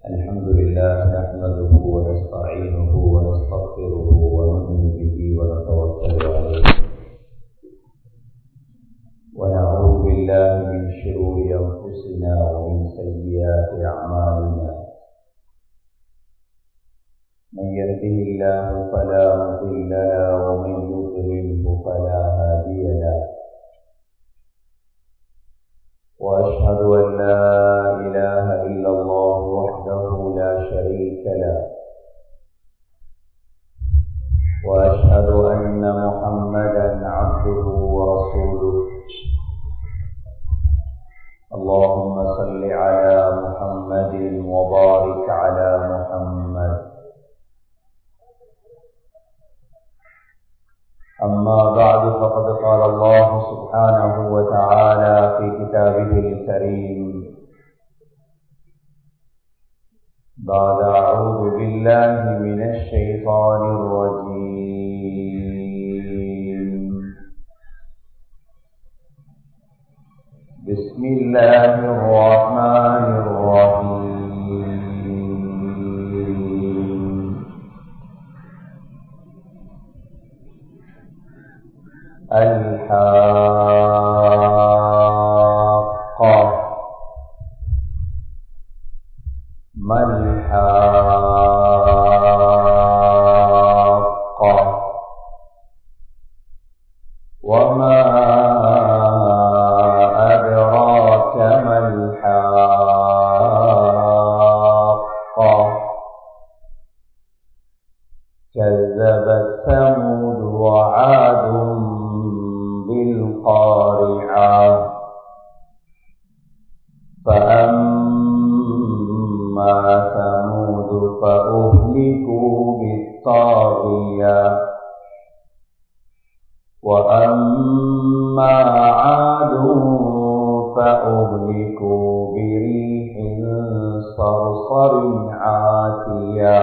الحمد لله نحمده ونستعينه ونستغفره ونؤمن به ونتوكل عليه ونعوذ بالله من شرور انفسنا ومن سيئات اعمالنا من يهده الله فلا مضل له ومن يضلله فلا هادي له واشهد ان لا اله الا الله وحده لا شريك له واشهد ان محمدا عبده ورسوله اللهم صل على محمد وبارك على محمد أما بعد فقد قال الله سبحانه وتعالى في كتابه الكريم بعد أعوذ بالله من الشيطان الرجيم بسم الله الرحمن الرحيم الحاقة ما الحاقة وما أدراك ما الحاقة كذبت ثمود وعاد بالقارعة فأما ثمود فأهلكوا بالطاغية وأما عاد فأهلكوا بريح صرصر عاتية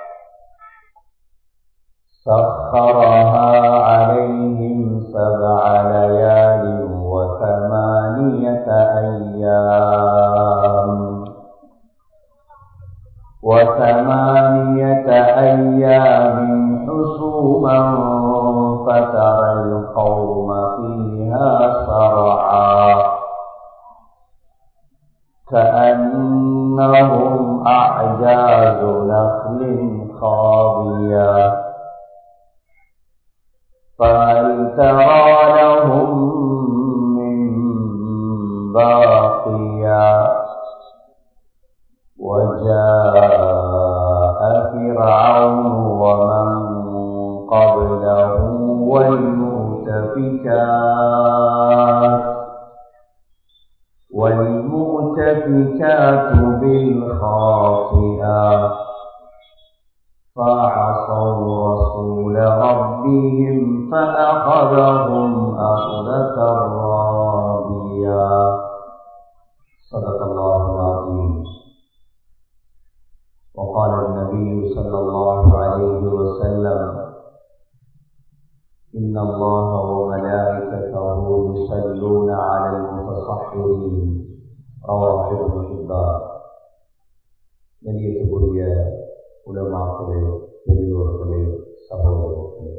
سخرها عليهم سبع ليال وثمانية أيام وثمانية أيام حسوما فترى القوم فيها صرعا كأنهم أعجاز نخل خاوية فهل ترى لهم من باقية وجاء فرعون ومن قبله والمؤتفكات والمؤتفكات بالخاطئة فعصوا رسول ربهم فأخذهم أخذة رابيا صدق الله العظيم وقال النبي صلى الله عليه وسلم إن الله وملائكته يصلون على المتصحرين رواه ابن حبان கண்ணியத்துக்குரிய உலமாக்களே பெரியோர்களே சகோதரர்களே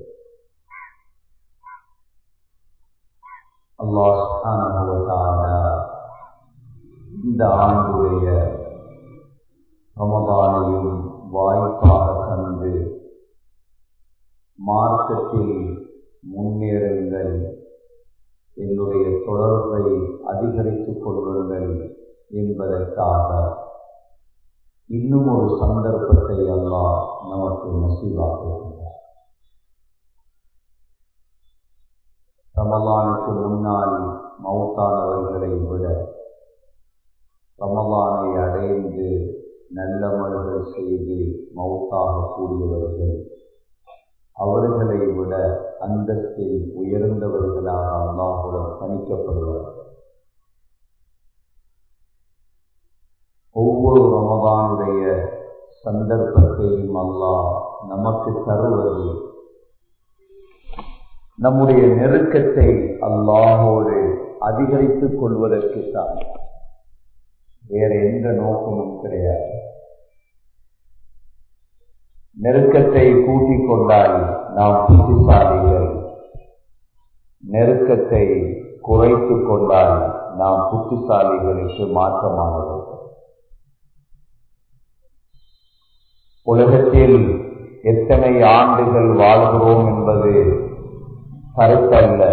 அல்லாஹ் இந்த ஆண்டுடைய ரமதானையும் வாய்ப்பாக தந்து மார்க்கத்தில் முன்னேறுங்கள் என்னுடைய தொடர்பை அதிகரித்துக் கொள்ளுங்கள் என்பதற்காக இன்னும் ஒரு சந்தர்ப்பத்தை அல்லாஹ் நமக்கு நசீவாக்குகின்றார் ரமலானுக்கு முன்னால் மௌத்தானவர்களை விட ரமலானை அடைந்து நல்லமல்கள் செய்து மௌத்தாகக்கூடியவர்கள் அவர்களை விட அந்தத்தில் உயர்ந்தவர்களாக அல்லாஹுடன் கணிக்கப்படுவார்கள் ஒவ்வொரு ரமதானுடைய சந்தர்ப்பத்தையும் அல்லாஹ் நமக்கு தருவது நம்முடைய நெருக்கத்தை அல்லாஹோடு அதிகரித்துக் கொள்வதற்குத்தான் வேற எந்த நோக்கமும் கிடையாது நெருக்கத்தை கூட்டிக் கொண்டால் நாம் புத்திசாலிகள் நெருக்கத்தை குறைத்து கொண்டால் நாம் புத்திசாலிகளுக்கு மாற்றமானது உலகத்தில் எத்தனை ஆண்டுகள் வாழ்கிறோம் என்பது கருத்தல்ல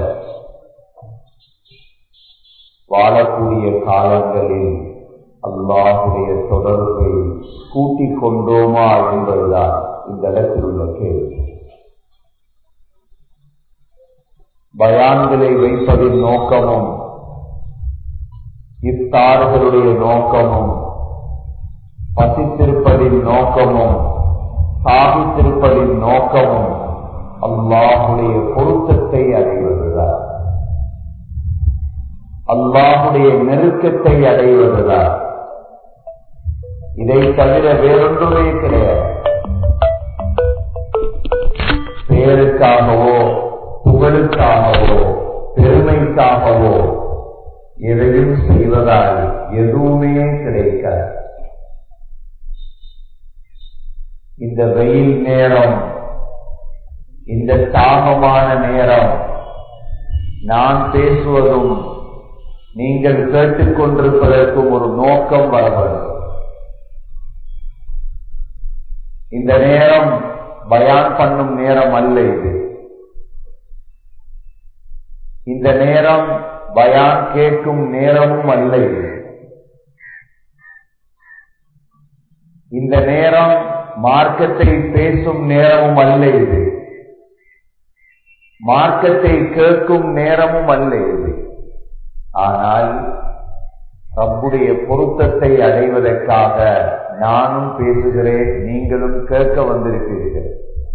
வாழக்கூடிய காலங்களில் அல்லாஹுடைய தொடர்பை கூட்டிக் கொண்டோமா என்பதுதான் இந்த இடத்தில் உள்ள கேள்வி பயான்களை வைப்பதின் நோக்கமும் இத்தார்களுடைய நோக்கமும் பசித்திருப்பதின் நோக்கமும் சாதித்திருப்பதின் நோக்கமும் அல்லாஹுடைய பொருத்தத்தை அடைவதுதான் அல்லாஹுடைய நெருக்கத்தை அடைவதுதான் இதை தவிர வேறொன்றுமே கிடையாது பேருக்காகவோ புகழுக்காகவோ பெருமைக்காகவோ எதையும் செய்வதால் எதுவுமே கிடைக்காது இந்த வெயில் நேரம் இந்த தாகமான நேரம் நான் பேசுவதும் நீங்கள் கேட்டுக்கொண்டிருப்பதற்கும் ஒரு நோக்கம் வர வேண்டும் இந்த நேரம் பயான் பண்ணும் நேரம் அல்ல இது இந்த நேரம் பயான் கேட்கும் நேரமும் அல்ல இது இந்த நேரம் மார்க்கத்தை பேசும் நேரமும் அல்ல இது மார்க்கத்தை கேட்கும் நேரமும் அல்ல இது ஆனால் ரப்புடைய பொருத்தத்தை அடைவதற்காக நானும் பேசுகிறேன் நீங்களும் கேட்க வந்திருக்கிறீர்கள்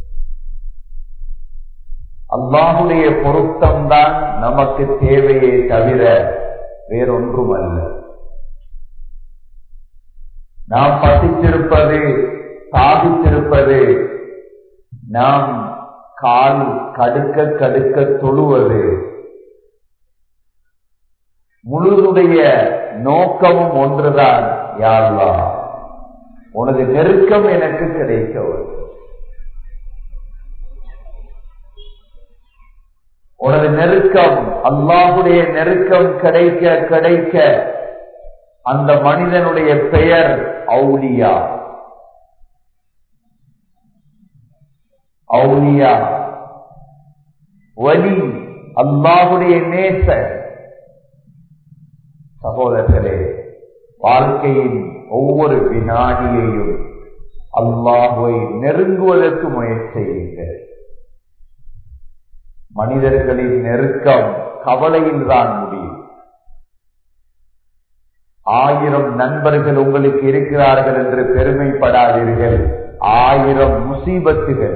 அல்லாஹுடைய பொருத்தம்தான் நமக்கு தேவையே தவிர வேறொன்றும் அல்ல நாம் பசித்திருப்பது சாதித்திருப்பது நாம் கால் கடுக்க கடுக்க தொழுவது முழுதுடைய நோக்கமும் ஒன்றுதான் யாழ்லா உனது நெருக்கம் எனக்கு கிடைக்கவும் உனது நெருக்கம் அல்லாஹுடைய நெருக்கம் கிடைக்க கிடைக்க அந்த மனிதனுடைய பெயர் அவுலியா அவுலியா வலி அல்லாஹுடைய நேச சகோதரர்களே வாழ்க்கையின் ஒவ்வொரு வினாடியையும் அல்லாஹுவை நெருங்குவதற்கு முயற்சி செய்யுங்கள் மனிதர்களின் நெருக்கம் கவலையில் தான் முடியும் ஆயிரம் நண்பர்கள் உங்களுக்கு இருக்கிறார்கள் என்று பெருமைப்படாதீர்கள் ஆயிரம் முசீபத்துகள்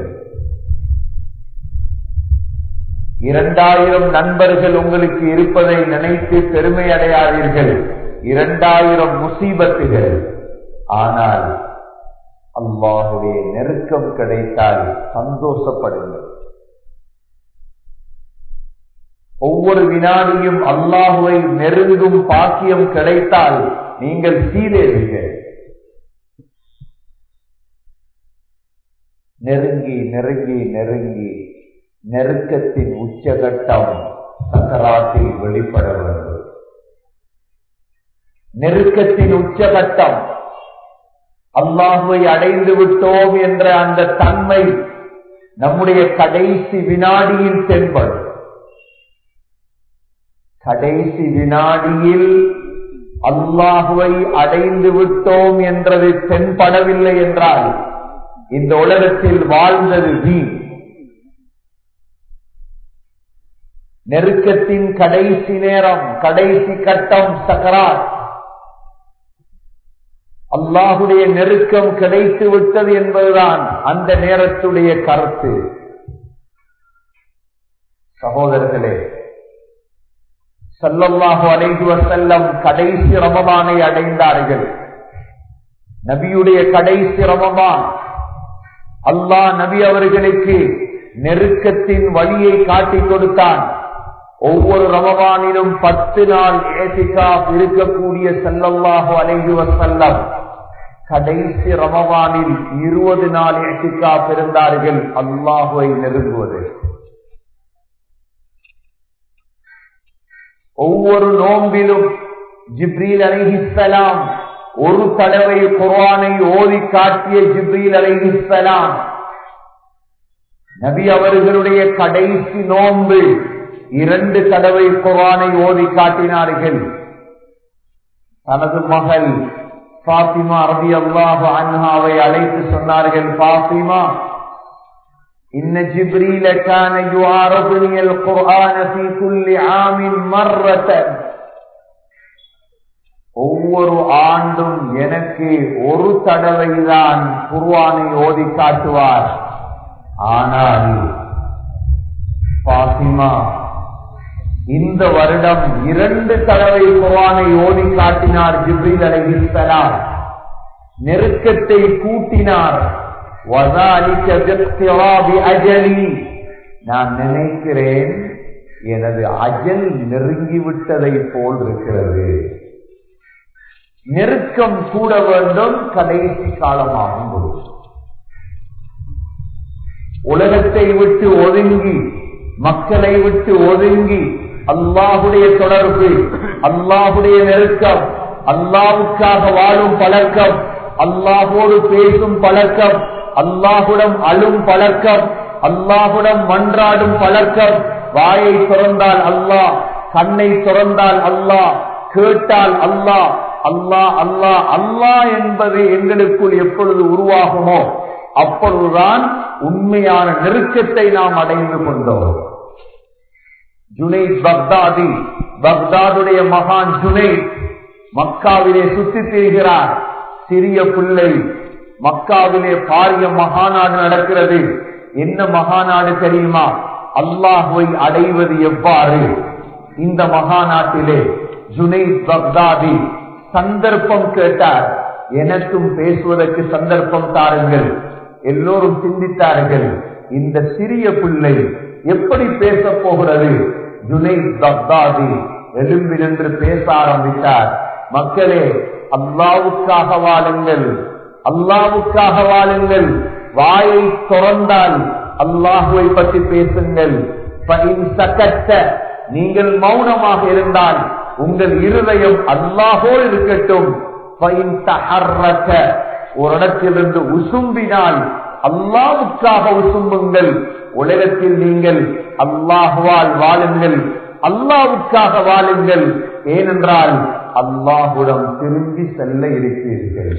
இரண்டாயிரம் நண்பர்கள் உங்களுக்கு இருப்பதை நினைத்து பெருமை அடையாதீர்கள் இரண்டாயிரம் முசீபத்துகள் ஆனால் அல்லாஹுடைய நெருக்கம் கிடைத்தால் சந்தோஷப்படுங்கள் ஒவ்வொரு வினாடியும் அல்லாஹுவை நெருங்கும் பாக்கியம் கிடைத்தால் நீங்கள் சீரேறுங்கள் நெருங்கி நெருங்கி நெருங்கி நெருக்கத்தின் உச்சகட்டம் சக்கராத்தில் வெளிப்பட வேண்டும் நெருக்கத்தின் உச்சகட்டம் அல்லாஹுவை அடைந்து விட்டோம் என்ற அந்த தன்மை நம்முடைய கடைசி வினாடியில் தென்படும் கடைசி வினாடியில் அல்லாஹுவை அடைந்து விட்டோம் என்றது தென்படவில்லை என்றால் இந்த உலகத்தில் வாழ்ந்தது வீண் நெருக்கத்தின் கடைசி நேரம் கடைசி கட்டம் சக்கராத் அல்லாஹுடைய நெருக்கம் கிடைத்து விட்டது என்பதுதான் அந்த நேரத்துடைய கருத்து சகோதரர்களே சல்லல்லாஹு அலைஹி வசல்லம் கடைசி ரமபானை அடைந்தார்கள் நபியுடைய கடைசி ரமபான் அல்லாஹ் நபி அவர்களுக்கு நெருக்கத்தின் வழியை காட்டிக் கொடுத்தான் ஒவ்வொரு ரமபானிலும் பத்து நாள் ஏசிகா இருக்கக்கூடிய செல்லல்லாஹு அலைஹி வசல்லம் கடைசி ரமவானில் இருபது நாள் எட்டிக்கா பிறந்தார்கள் அல்லாஹுவை நெருங்குவது ஒவ்வொரு நோம்பிலும் ஜிப்ரீல் அலைஹிஸ்ஸலாம் ஒரு தடவை குர்ஆனை ஓதி காட்டிய ஜிப்ரீல் அலைஹிஸ்ஸலாம் நபி அவர்களுடைய கடைசி நோன்பு இரண்டு தடவை குர்ஆனை ஓதி காட்டினார்கள் தனது மகள் பாத்திமா ரபி அல்லாஹு அன்ஹாவை அழைத்து சொன்னார்கள் பாத்திமா إن جبريل كان يعارضني القرآن في كل عام مرة ஒவ்வொரு ஆண்டும் எனக்கு ஒரு தடவைதான் குர்வானை ஓதி காட்டுவார் ஆனால் பாத்திமா இந்த வருடம் இரண்டு தடவை குர்வானை ஓதி காட்டினார் ஜிப்ரீல் அலைஹிஸ்ஸலாம் நெருக்கத்தை கூட்டினார் அஜலி நான் நினைக்கிறேன் எனது அஜல் நெருங்கிவிட்டதை போல் இருக்கிறது நெருக்கம் கூட வேண்டும் கடைசி காலமாகும் பொழுது உலகத்தை விட்டு ஒதுங்கி மக்களை விட்டு ஒதுங்கி அல்லாஹுடைய தொடர்பு அல்லாஹுடைய நெருக்கம் அல்லாவுக்காக வாழும் பழக்கம் அல்லாஹோடு பேசும் பழக்கம் அல்லாஹுடன் அழும் பழக்கம் அல்லாஹுடன் மன்றாடும் பழக்கம் வாயை திறந்தால் அல்லாஹ் கண்ணை திறந்தால் அல்லாஹ் கேட்டால் அல்லாஹ் அல்லாஹ் அல்லாஹ் அல்லாஹ் என்பது எங்களுக்குள் எப்பொழுது உருவாகுமோ அப்பொழுதுதான் உண்மையான நெருக்கத்தை நாம் அடைந்து கொண்டோம் ஜுனைத் பக்தாதி பக்தாதுடைய மகான் ஜுனைத் மக்காவிலே சுத்தி திரிகிறார் சிறிய பிள்ளை மக்காவிலே பாரிய மகாநாடு நடக்கிறது என்ன மகாநாடு தெரியுமா அல்லாஹுவை அடைவது எவ்வாறு இந்த மகாநாட்டிலே ஜுனைத் பக்தாதி சந்தர்ப்பம் கேட்டார் எனக்கும் பேசுவதற்கு சந்தர்ப்பம் தாருங்கள் எல்லோரும் சிந்தித்தார்கள் இந்த சிறிய பிள்ளை எப்படி பேச போகிறது ஜுனைத் பக்தாதி எழும்பி நின்று பேச ஆரம்பித்தார் மக்களே அல்லாவுக்காக வாழுங்கள் அல்லாவுக்காக வாழுங்கள் வாயை திறந்தால் அல்லாஹுவை பற்றி பேசுங்கள் நீங்கள் மௌனமாக இருந்தால் உங்கள் இருதயம் அல்லாஹோடு இருக்கட்டும் ஒரு இடத்திலிருந்து உசும்பினால் அல்லாவுக்காக உசும்புங்கள் உலகத்தில் நீங்கள் அல்லாஹுவால் வாழுங்கள் அல்லாவுக்காக வாழுங்கள் ஏனென்றால் அல்லாஹுடன் திரும்பி செல்ல இருக்கிறீர்கள்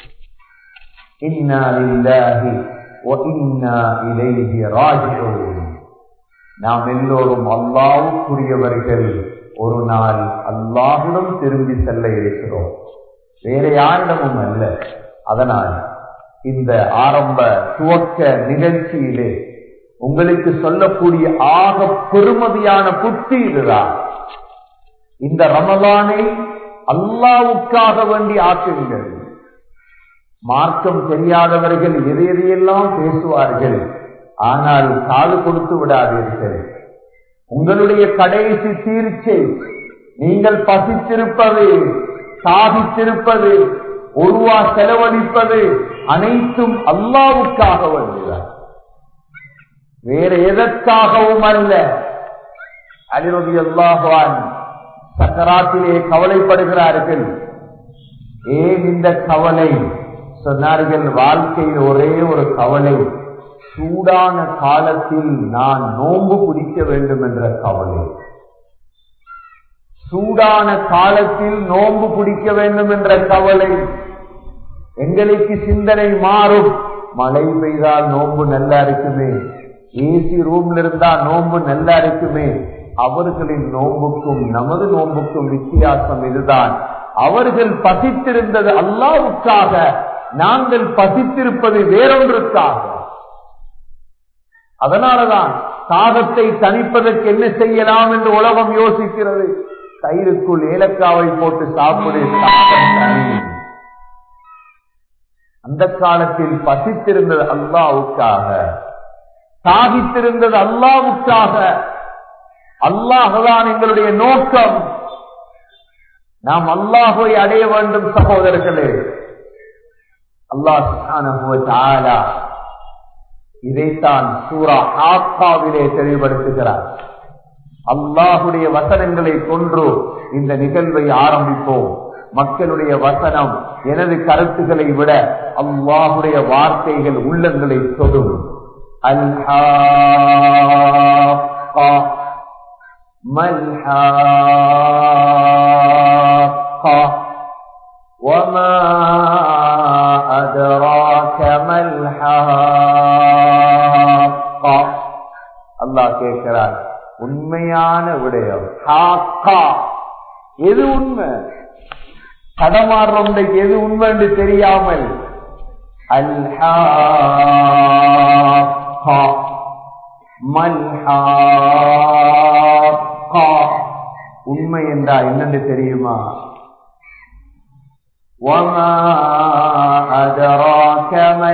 நாம் எல்லோரும் அல்லாவுக்குரியவர்கள் ஒரு நாள் அல்லாஹுடன் திரும்பி செல்ல இருக்கிறோம் வேற யாரிடமும் அல்ல அதனால் இந்த ஆரம்ப துவக்க நிகழ்ச்சியிலே உங்களுக்கு சொல்லக்கூடிய ஆக பெருமதியான புத்தி இதுதான் இந்த ரமலானை அல்லாவுக்காக வேண்டி ஆக்குங்கள் மார்க்கம் தெரியாதவர்கள் எது எதையெல்லாம் பேசுவார்கள் ஆனால் காது கொடுத்து விடாதீர்கள் உங்களுடைய கடைசி தீர்ச்சை நீங்கள் பசித்திருப்பது சாதித்திருப்பது ஒருவா செலவழிப்பது அனைத்தும் அல்லாவுக்காக வேண்டியதான் வேற எதற்காகவும் அல்ல அலிரதி அல்லாஹான் சக்கராத்திலே கவலைப்படுகிறார்கள் ஏன் இந்த கவலை சொன்னார்கள் வாழ்க்கையில் ஒரே ஒரு கவலை சூடான காலத்தில் நான் நோன்பு பிடிக்க வேண்டும் என்ற கவலை சூடான காலத்தில் நோன்பு பிடிக்க வேண்டும் என்ற கவலை எங்களுக்கு சிந்தனை மாறும் மழை பெய்தால் நோன்பு நல்லா இருக்குமே ஏசி ரூம்ல இருந்தா நோன்பு நல்லா இருக்குமே அவர்களின் நோன்புக்கும் நமது நோன்புக்கும் வித்தியாசம் இதுதான் அவர்கள் பசித்திருந்தது அல்லாவுக்காக நாங்கள் பசித்திருப்பது வேறொன்றுக்காக அதனாலதான் தாகத்தை தணிப்பதற்கு என்ன செய்யலாம் என்று உலகம் யோசிக்கிறது தயிருக்குள் ஏலக்காவை போட்டு சாப்பிடு அந்த காலத்தில் பசித்திருந்தது அல்லாவுக்காக சாகித்திருந்தது அல்லாவுக்காக அல்லாஹுதான் எங்களுடைய நோக்கம் நாம் அல்லாஹுவை அடைய வேண்டும் சகோதரர்களே அல்லாஹ் இதைத்தான் சூரா ஆக்காவிலே தெளிவுபடுத்துகிறார் அல்லாஹுடைய வசனங்களை கொன்று இந்த நிகழ்வை ஆரம்பிப்போம் மக்களுடைய வசனம் எனது கருத்துக்களை விட அல்லாஹுடைய வார்த்தைகள் உள்ளங்களை தொடும் அல்ஹா ملحاقة وما أدراك ما الحاقة அல்லாஹ் கேட்கிறார் உண்மையான விடயம் ஹாக்கா எது உண்மை கடமாறுறவங்களுக்கு எது உண்மை என்று தெரியாமல் அல்ஹா மல்ஹா உண்மை என்றா என்னன்னு தெரியுமா وما أدراك ما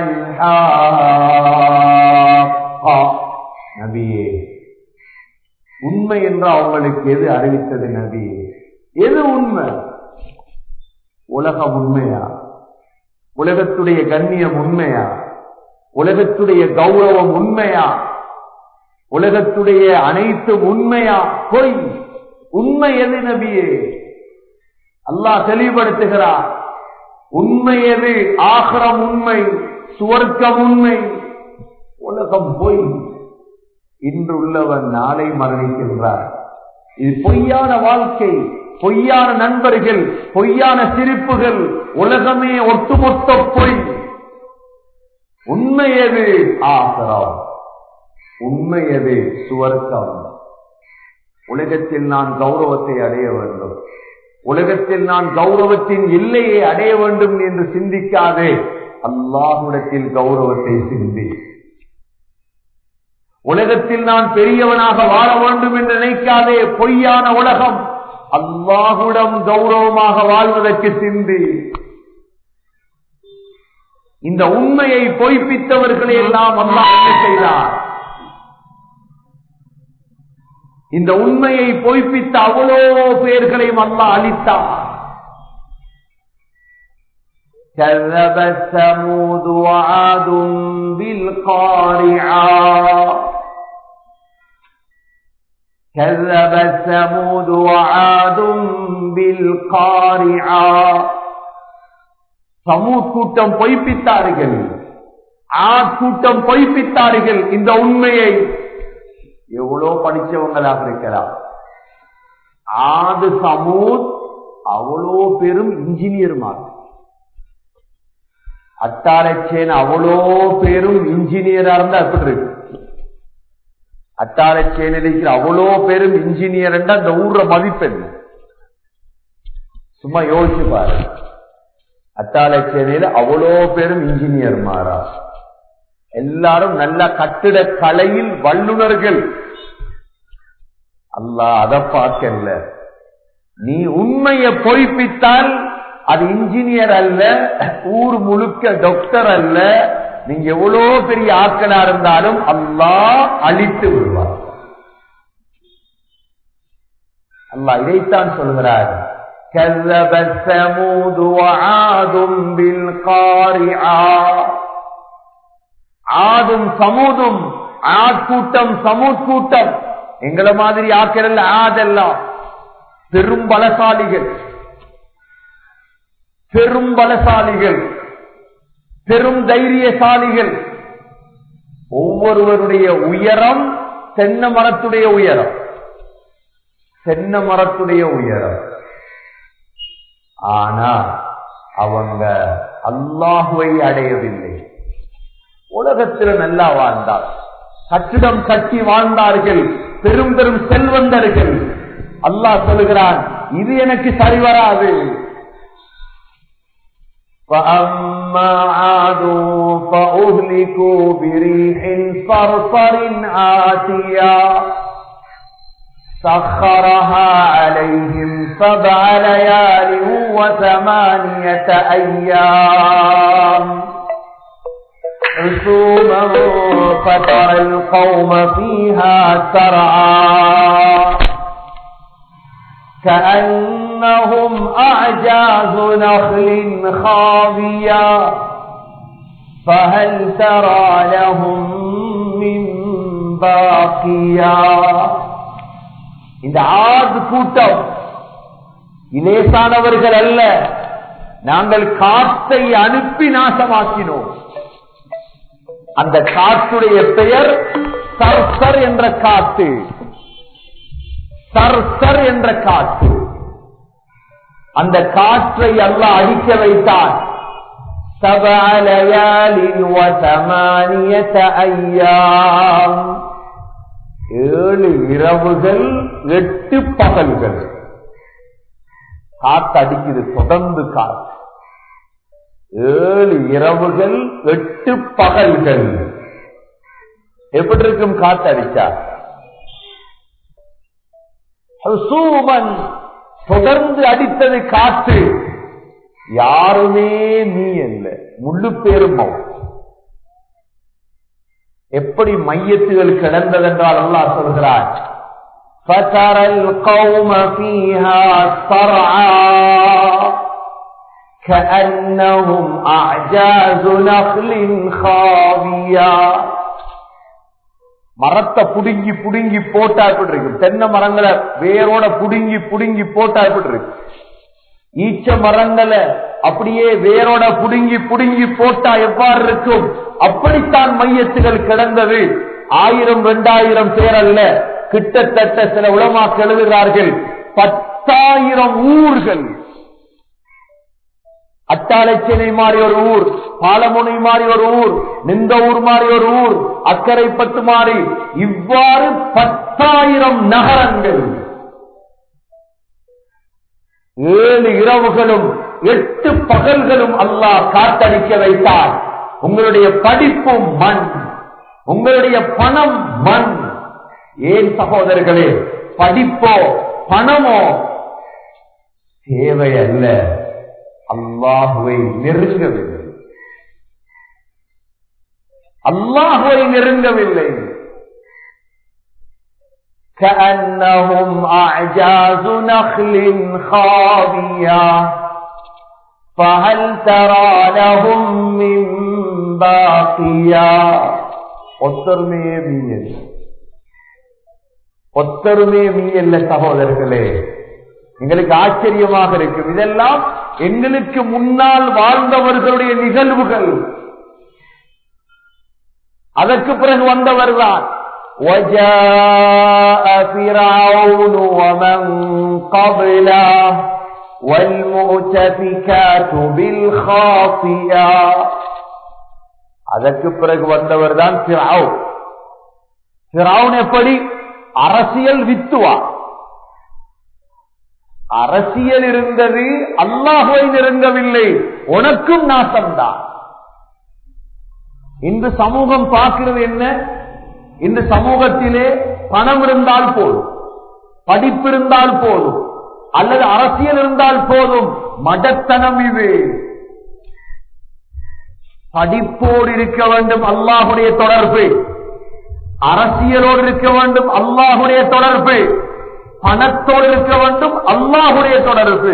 الحاقة நபியே உண்மை என்று அவங்களுக்கு எது அறிவித்தது நபியே எது உண்மை உலகம் உண்மையா உலகத்துடைய கண்ணியம் உண்மையா உலகத்துடைய கௌரவம் உண்மையா உலகத்துடைய அனைத்து உண்மையா பொய் உண்மை எது நபியே அல்லாஹ் தெளிவுபடுத்துகிறார் உண்மை எது ஆகரம் உண்மை சுவர்க்கம் உண்மை உலகம் பொய் இன்று உள்ளவன் நாளை மரணிக்கின்றார் இது பொய்யான வாழ்க்கை பொய்யான நண்பர்கள் பொய்யான சிரிப்புகள் உலகமே ஒட்டுமொத்த பொய் உண்மை எது ஆகரம் உண்மை எது சுவர்க்கம் உலகத்தில் நான் கௌரவத்தை அடைய வேண்டும் உலகத்தில் நான் கௌரவத்தின் எல்லையை அடைய வேண்டும் என்று சிந்திக்காதே அல்லாஹுடத்தில் கௌரவத்தை சிந்தி உலகத்தில் நான் பெரியவனாக வாழ வேண்டும் என்று நினைக்காதே பொய்யான உலகம் அல்லாஹுடம் கௌரவமாக வாழ்வதற்கு சிந்தி இந்த உண்மையை பொய்ப்பித்தவர்களை எல்லாம் அல்லாஹ் என்ன செய்தார் இந்த உண்மையை பொய்ப்பித்த அவ்வளோ பேர்களையும் அல்லாஹ் அளித்தார் كذبت ثمود وعاد بالقارعة كذبت ثمود وعاد بالقارعة சமூத் கூட்டம் பொய்ப்பித்தார்கள் ஆட்கூட்டம் பொய்ப்பித்தார்கள் இந்த உண்மையை எவ்வளோ படிச்சவங்களாக இருக்கிறார் ஆது சமூத் அவ்வளோ பெரும் இன்ஜினியர்மார் அட்டாரச்சேன் அவ்வளோ பேரும் இன்ஜினியரா இருந்தா எப்படி இருக்கு அட்டாரச்சேன் இருக்கிற அவ்வளோ பேரும் இன்ஜினியர் அந்த ஊர்ற மதிப்பெண் சும்மா யோசிச்சு பாரு அட்டாளச்சேனையில அவ்வளோ பேரும் இன்ஜினியர் மாறா எல்லாரும் நல்ல கட்டிட கலையில் வல்லுநர்கள் அல்லா அதை பார்க்கல நீ உண்மையை பொய்ப்பித்தால் அது இன்ஜினியர் அல்ல ஊர் முழுக்க டாக்டர் அல்ல நீங்க எவ்வளோ பெரிய ஆட்களா இருந்தாலும் அல்லாஹ் அழித்து விடுவார் அல்லாஹ் இதைத்தான் சொல்கிறார் كذبت ثمود وعاد بالقارعة ஆதும் சமூதும் ஆத் கூட்டம் சமூத் கூட்டம் எங்களை மாதிரி ஆக்கிறல்ல ஆதெல்லாம் பெரும் பலசாலிகள் பெரும் பலசாலிகள் பெரும் தைரியசாலிகள் ஒவ்வொருவருடைய உயரம் தென்னை மரத்துடைய உயரம் தென்னை மரத்துடைய உயரம் ஆனா அவங்க அல்லாஹுவை அடையவில்லை உலகத்தில் நல்லா வாழ்ந்தார் கட்டிடம் கட்டி வாழ்ந்தார்கள் பெரும் பெரும் செல்வந்தர்கள் அல்லாஹ் சொல்லுகிறான் இது எனக்கு சரி வராது فأما عاد فأهلكوا بريح صرصر آتيا سخرها عليهم سبع ليال وثمانية أيام حسوما فترى القوم فيها سرعا كأنهم أعجاز نخل خاوية فهل ترى لهم من باقيا இந்த ஆறு கூட்டம் இலேசானவர்கள் அல்ல நாங்கள் காற்றை அனுப்பி நாசமாக்கினோம் அந்த காற்றுடைய பெயர் சர்சர் என்ற காற்று சர்சர் என்ற காற்று அந்த காற்றை அல்ல அடிக்க வைத்தான் سبع ليال وثمانية أيام ஏழு இரவுகள் எட்டு பகல்கள் காத்து அடிக்குது தொடர்ந்து காத்து ஏழு இரவுகள் எட்டு பகல்கள் எப்படி இருக்கும் காத்து அடிச்சா சூமன் தொடர்ந்து அடித்தது காற்று யாருமே நீ அல்ல முள்ளு பேரும் எப்படி மையத்துகள் கிடந்ததென்றால் அல்லாஹ் சொல்கிறார் فترى القوم فيها صرعا كأنهم أعجاز نخل خاوية மரத்தை புடுங்கி புடுங்கி போட்டா எப்படி இருக்கு தென்னை மரங்களை வேரோட புடுங்கி புடுங்கி போட்டா எப்படி இருக்கு ஈச்ச மரங்களை அப்படியே வேரோட புடுங்கி புடுங்கி போட்டா எவ்வாறு இருக்கும் அப்படித்தான் மையத்துகள் கிடந்தது ஆயிரம் இரண்டாயிரம் பேர் அல்ல கிட்டத்தட்ட சில உளமாக்கு எழுதுகிறார்கள் பத்தாயிரம் ஊர்கள் அட்டாளைச்சேனை மாறி ஒரு ஊர் பாலமுனை மாறி ஒரு ஊர் நிந்த ஊர் மாறி ஒரு ஊர் அக்கரைப்பட்டு மாறி இவ்வாறு பத்தாயிரம் நகரங்கள் ஏழு இரவுகளும் எட்டு பகல்களும் அல்லாஹ் காத்தடிக்க வைத்தார் உங்களுடைய படிப்பும் மண் உங்களுடைய பணம் மண் ஏன் சகோதரர்களே படிப்போ பணமோ தேவை அல்ல அல்லாஹுவை நெருங்கவில்லை அல்லாஹுவை நெருங்கவில்லை كأنهم أعجاز نخل خاوية فهل ترى لهم من باقيا ஒத்தருமே மீயல் ஒத்தருமே மீயல்ல சகோதரர்களே எங்களுக்கு ஆச்சரியமாக இருக்கும் இதெல்லாம் எங்களுக்கு முன்னால் வாழ்ந்தவர்களுடைய நிகழ்வுகள் அதற்கு பிறகு வந்தவர் தான் وجاء فرعون ومن قبله والمؤتفكات بالخاطئة அதற்கு பிறகு வந்தவர் தான் எப்படி அரசியல் வித்துவா அரசியல் இருந்தது அல்லாஹுவை நெருங்கவில்லை உனக்கும் நாசம்தான் இன்று சமூகம் பார்க்கிறது என்ன இந்த சமூகத்திலே பணம் இருந்தால் போதும் படிப்பு இருந்தால் போதும் அல்லது அரசியல் இருந்தால் போதும் மடத்தனம் இது படிப்போடு இருக்க வேண்டும் அல்லாஹுடைய தொடர்பு அரசியலோடு இருக்க வேண்டும் அல்லாஹுடைய தொடர்பு பணத்தோடு இருக்க வேண்டும் அல்லாஹுடைய தொடர்பு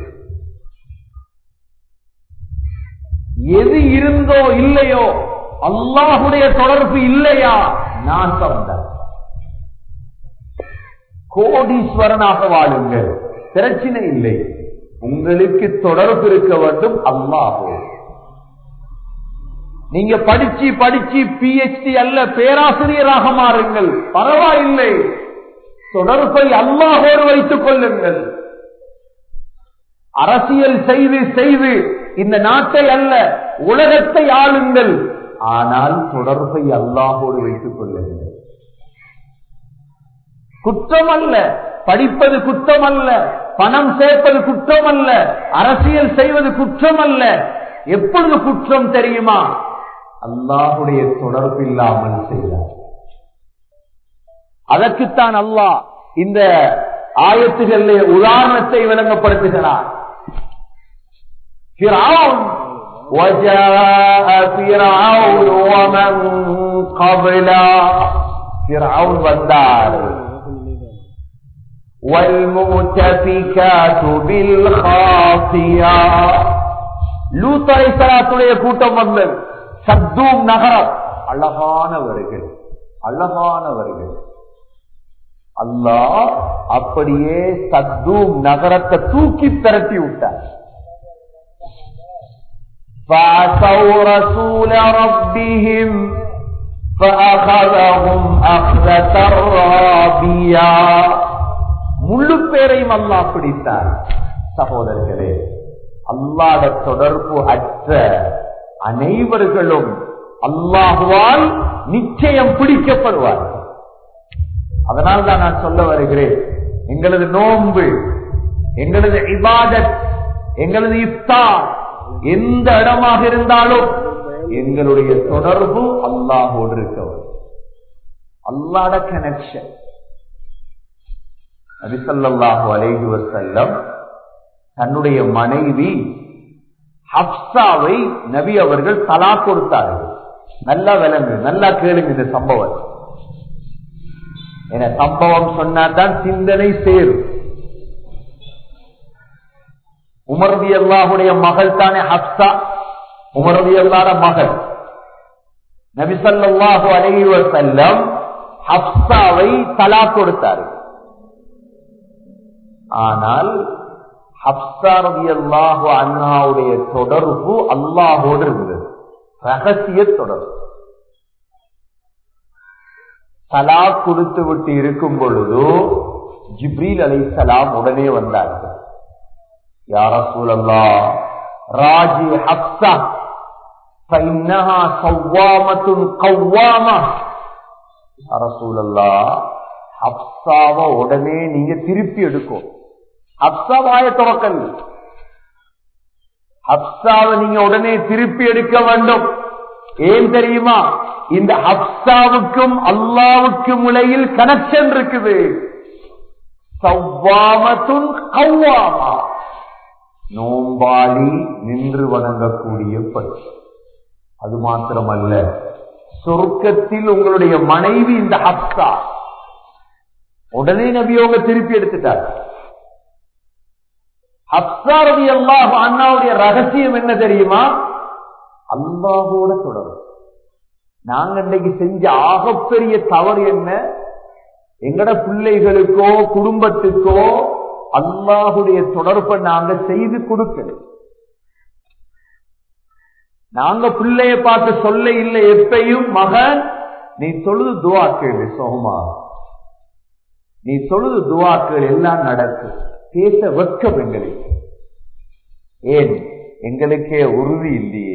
எது இருந்தோ இல்லையோ அல்லாஹுடைய தொடர்பு இல்லையா நாசம் கோடீஸ்வரனாக வாழுங்கள் பிரச்சனை இல்லை உங்களுக்கு தொடர்பு இருக்க வேண்டும் அல்லாஹோ நீங்க படிச்சு படிச்சு பிஹெச்டி அல்ல பேராசிரியராக மாறுங்கள் பரவாயில்லை தொடர்பை அல்லாஹோடு வைத்துக் கொள்ளுங்கள் அரசியல் செய்து செய்து இந்த நாட்டை அல்ல உலகத்தை ஆளுங்கள் ஆனால் தொடர்பை அல்லாஹோடு வைத்துக் கொள்ளுங்கள் குற்றம் அல்ல படிப்பது குற்றம் அல்ல பணம் சேர்ப்பது குற்றம் அல்ல அரசியல் செய்வது குற்றம் அல்ல எப்பொழுது குற்றம் தெரியுமா அல்லாஹுடைய தொடர்பு இல்லாமல் செய்தார் அதற்குத்தான் அல்லாஹ் இந்த ஆயத்துகளிலே உதாரணத்தை விளங்கப்படுத்துகிறார் وجاء فرعون ومن قبله فرعون வந்தார் والمؤتفكات بالخاطئة லூத் அலைஹிஸ்ஸலாத்துடைய கூட்டம் வந்தது சத்தூம் நகரம் அழகானவர்கள் அழகானவர்கள் அல்லாஹ் அப்படியே சத்தூம் நகரத்தை தூக்கி திரட்டி விட்டார் فعصوا رسول ربهم فأخذهم أخذة رابيا முழு பேரையும் அல்லாஹ் பிடித்தார் சகோதரர்களே அல்லாத தொடர்பு அற்ற அனைவர்களும் அல்லாஹுவால் நிச்சயம் பிடிக்கப்படுவார்கள் அதனால் தான் நான் சொல்ல வருகிறேன் எங்களது நோன்பு எங்களது இபாதத் எங்களது இஃப்தார் எந்த இடமாக இருந்தாலும் எங்களுடைய தொடர்பு அல்லாஹோடு இருக்கவர் அல்லாட கனெக்ஷன் நபிசல்லாஹு அலைஹி வசல்லம் தன்னுடைய மனைவி ஹப்சாவை நபி அவர்கள் தலா கொடுத்தார்கள் நல்லா விளங்கு நல்லா கேளுங்க இந்த சம்பவம் என சம்பவம் சொன்னாதான் சிந்தனை சேரும் உமரதி அல்லாஹுடைய மகள் தானே ஹப்சா உமரதி அல்லாத மகள் நபிசல்லாஹு அலைவ செல்லம் ஹப்சாவை தலா கொடுத்தார்கள் ஆனால் ஹப்சா ரவி அல்லாஹு அண்ணாவுடைய தொடர்பு அல்லாஹோடு இருந்தது ரகசிய தொடர்பு தலா கொடுத்து விட்டு இருக்கும் பொழுது ஜிப்ரீல் அலை சலாம் உடனே வந்தார்கள் யார சூழல்லா ராஜி ஹப்சா فإنها صوامة قوامة ரசூலல்லா ஹப்சாவை உடனே நீங்க திருப்பி எடுக்கும் ஹப்சாவாய துவக்கல் ஹப்சாவை நீங்க உடனே திருப்பி எடுக்க வேண்டும் ஏன் தெரியுமா இந்த ஹப்சாவுக்கும் அல்லாவுக்கும் இடையில் கனெக்ஷன் இருக்குது சவ்வாமத்துன் கவ்வாமா நோம்பாளி நின்று வணங்கக்கூடிய பணி அது மாத்திரமல்ல சொர்க்கத்தில் உங்களுடைய மனைவி இந்த ஹப்சா உடனே நபியோங்க திருப்பி எடுத்துட்டார் ஹப்சா ரவி அல்லாஹ் அண்ணாவுடைய ரகசியம் என்ன தெரியுமா அல்லாஹோட தொடரும் நாங்க இன்னைக்கு செஞ்ச ஆகப்பெரிய தவறு என்ன எங்கட பிள்ளைகளுக்கோ குடும்பத்துக்கோ அல்லாஹுடைய தொடர்பை நாங்க செய்து கொடுக்கல நாங்க பிள்ளைய பார்த்து சொல்ல இல்லை எப்பையும் மகன் நீ தொழுது துவாக்கள் சோமா நீ தொழுது துவாக்கள் எல்லாம் நடக்கும் பேச வெட்கம் எங்களுக்கு ஏன் எங்களுக்கே உறுதி இல்லையே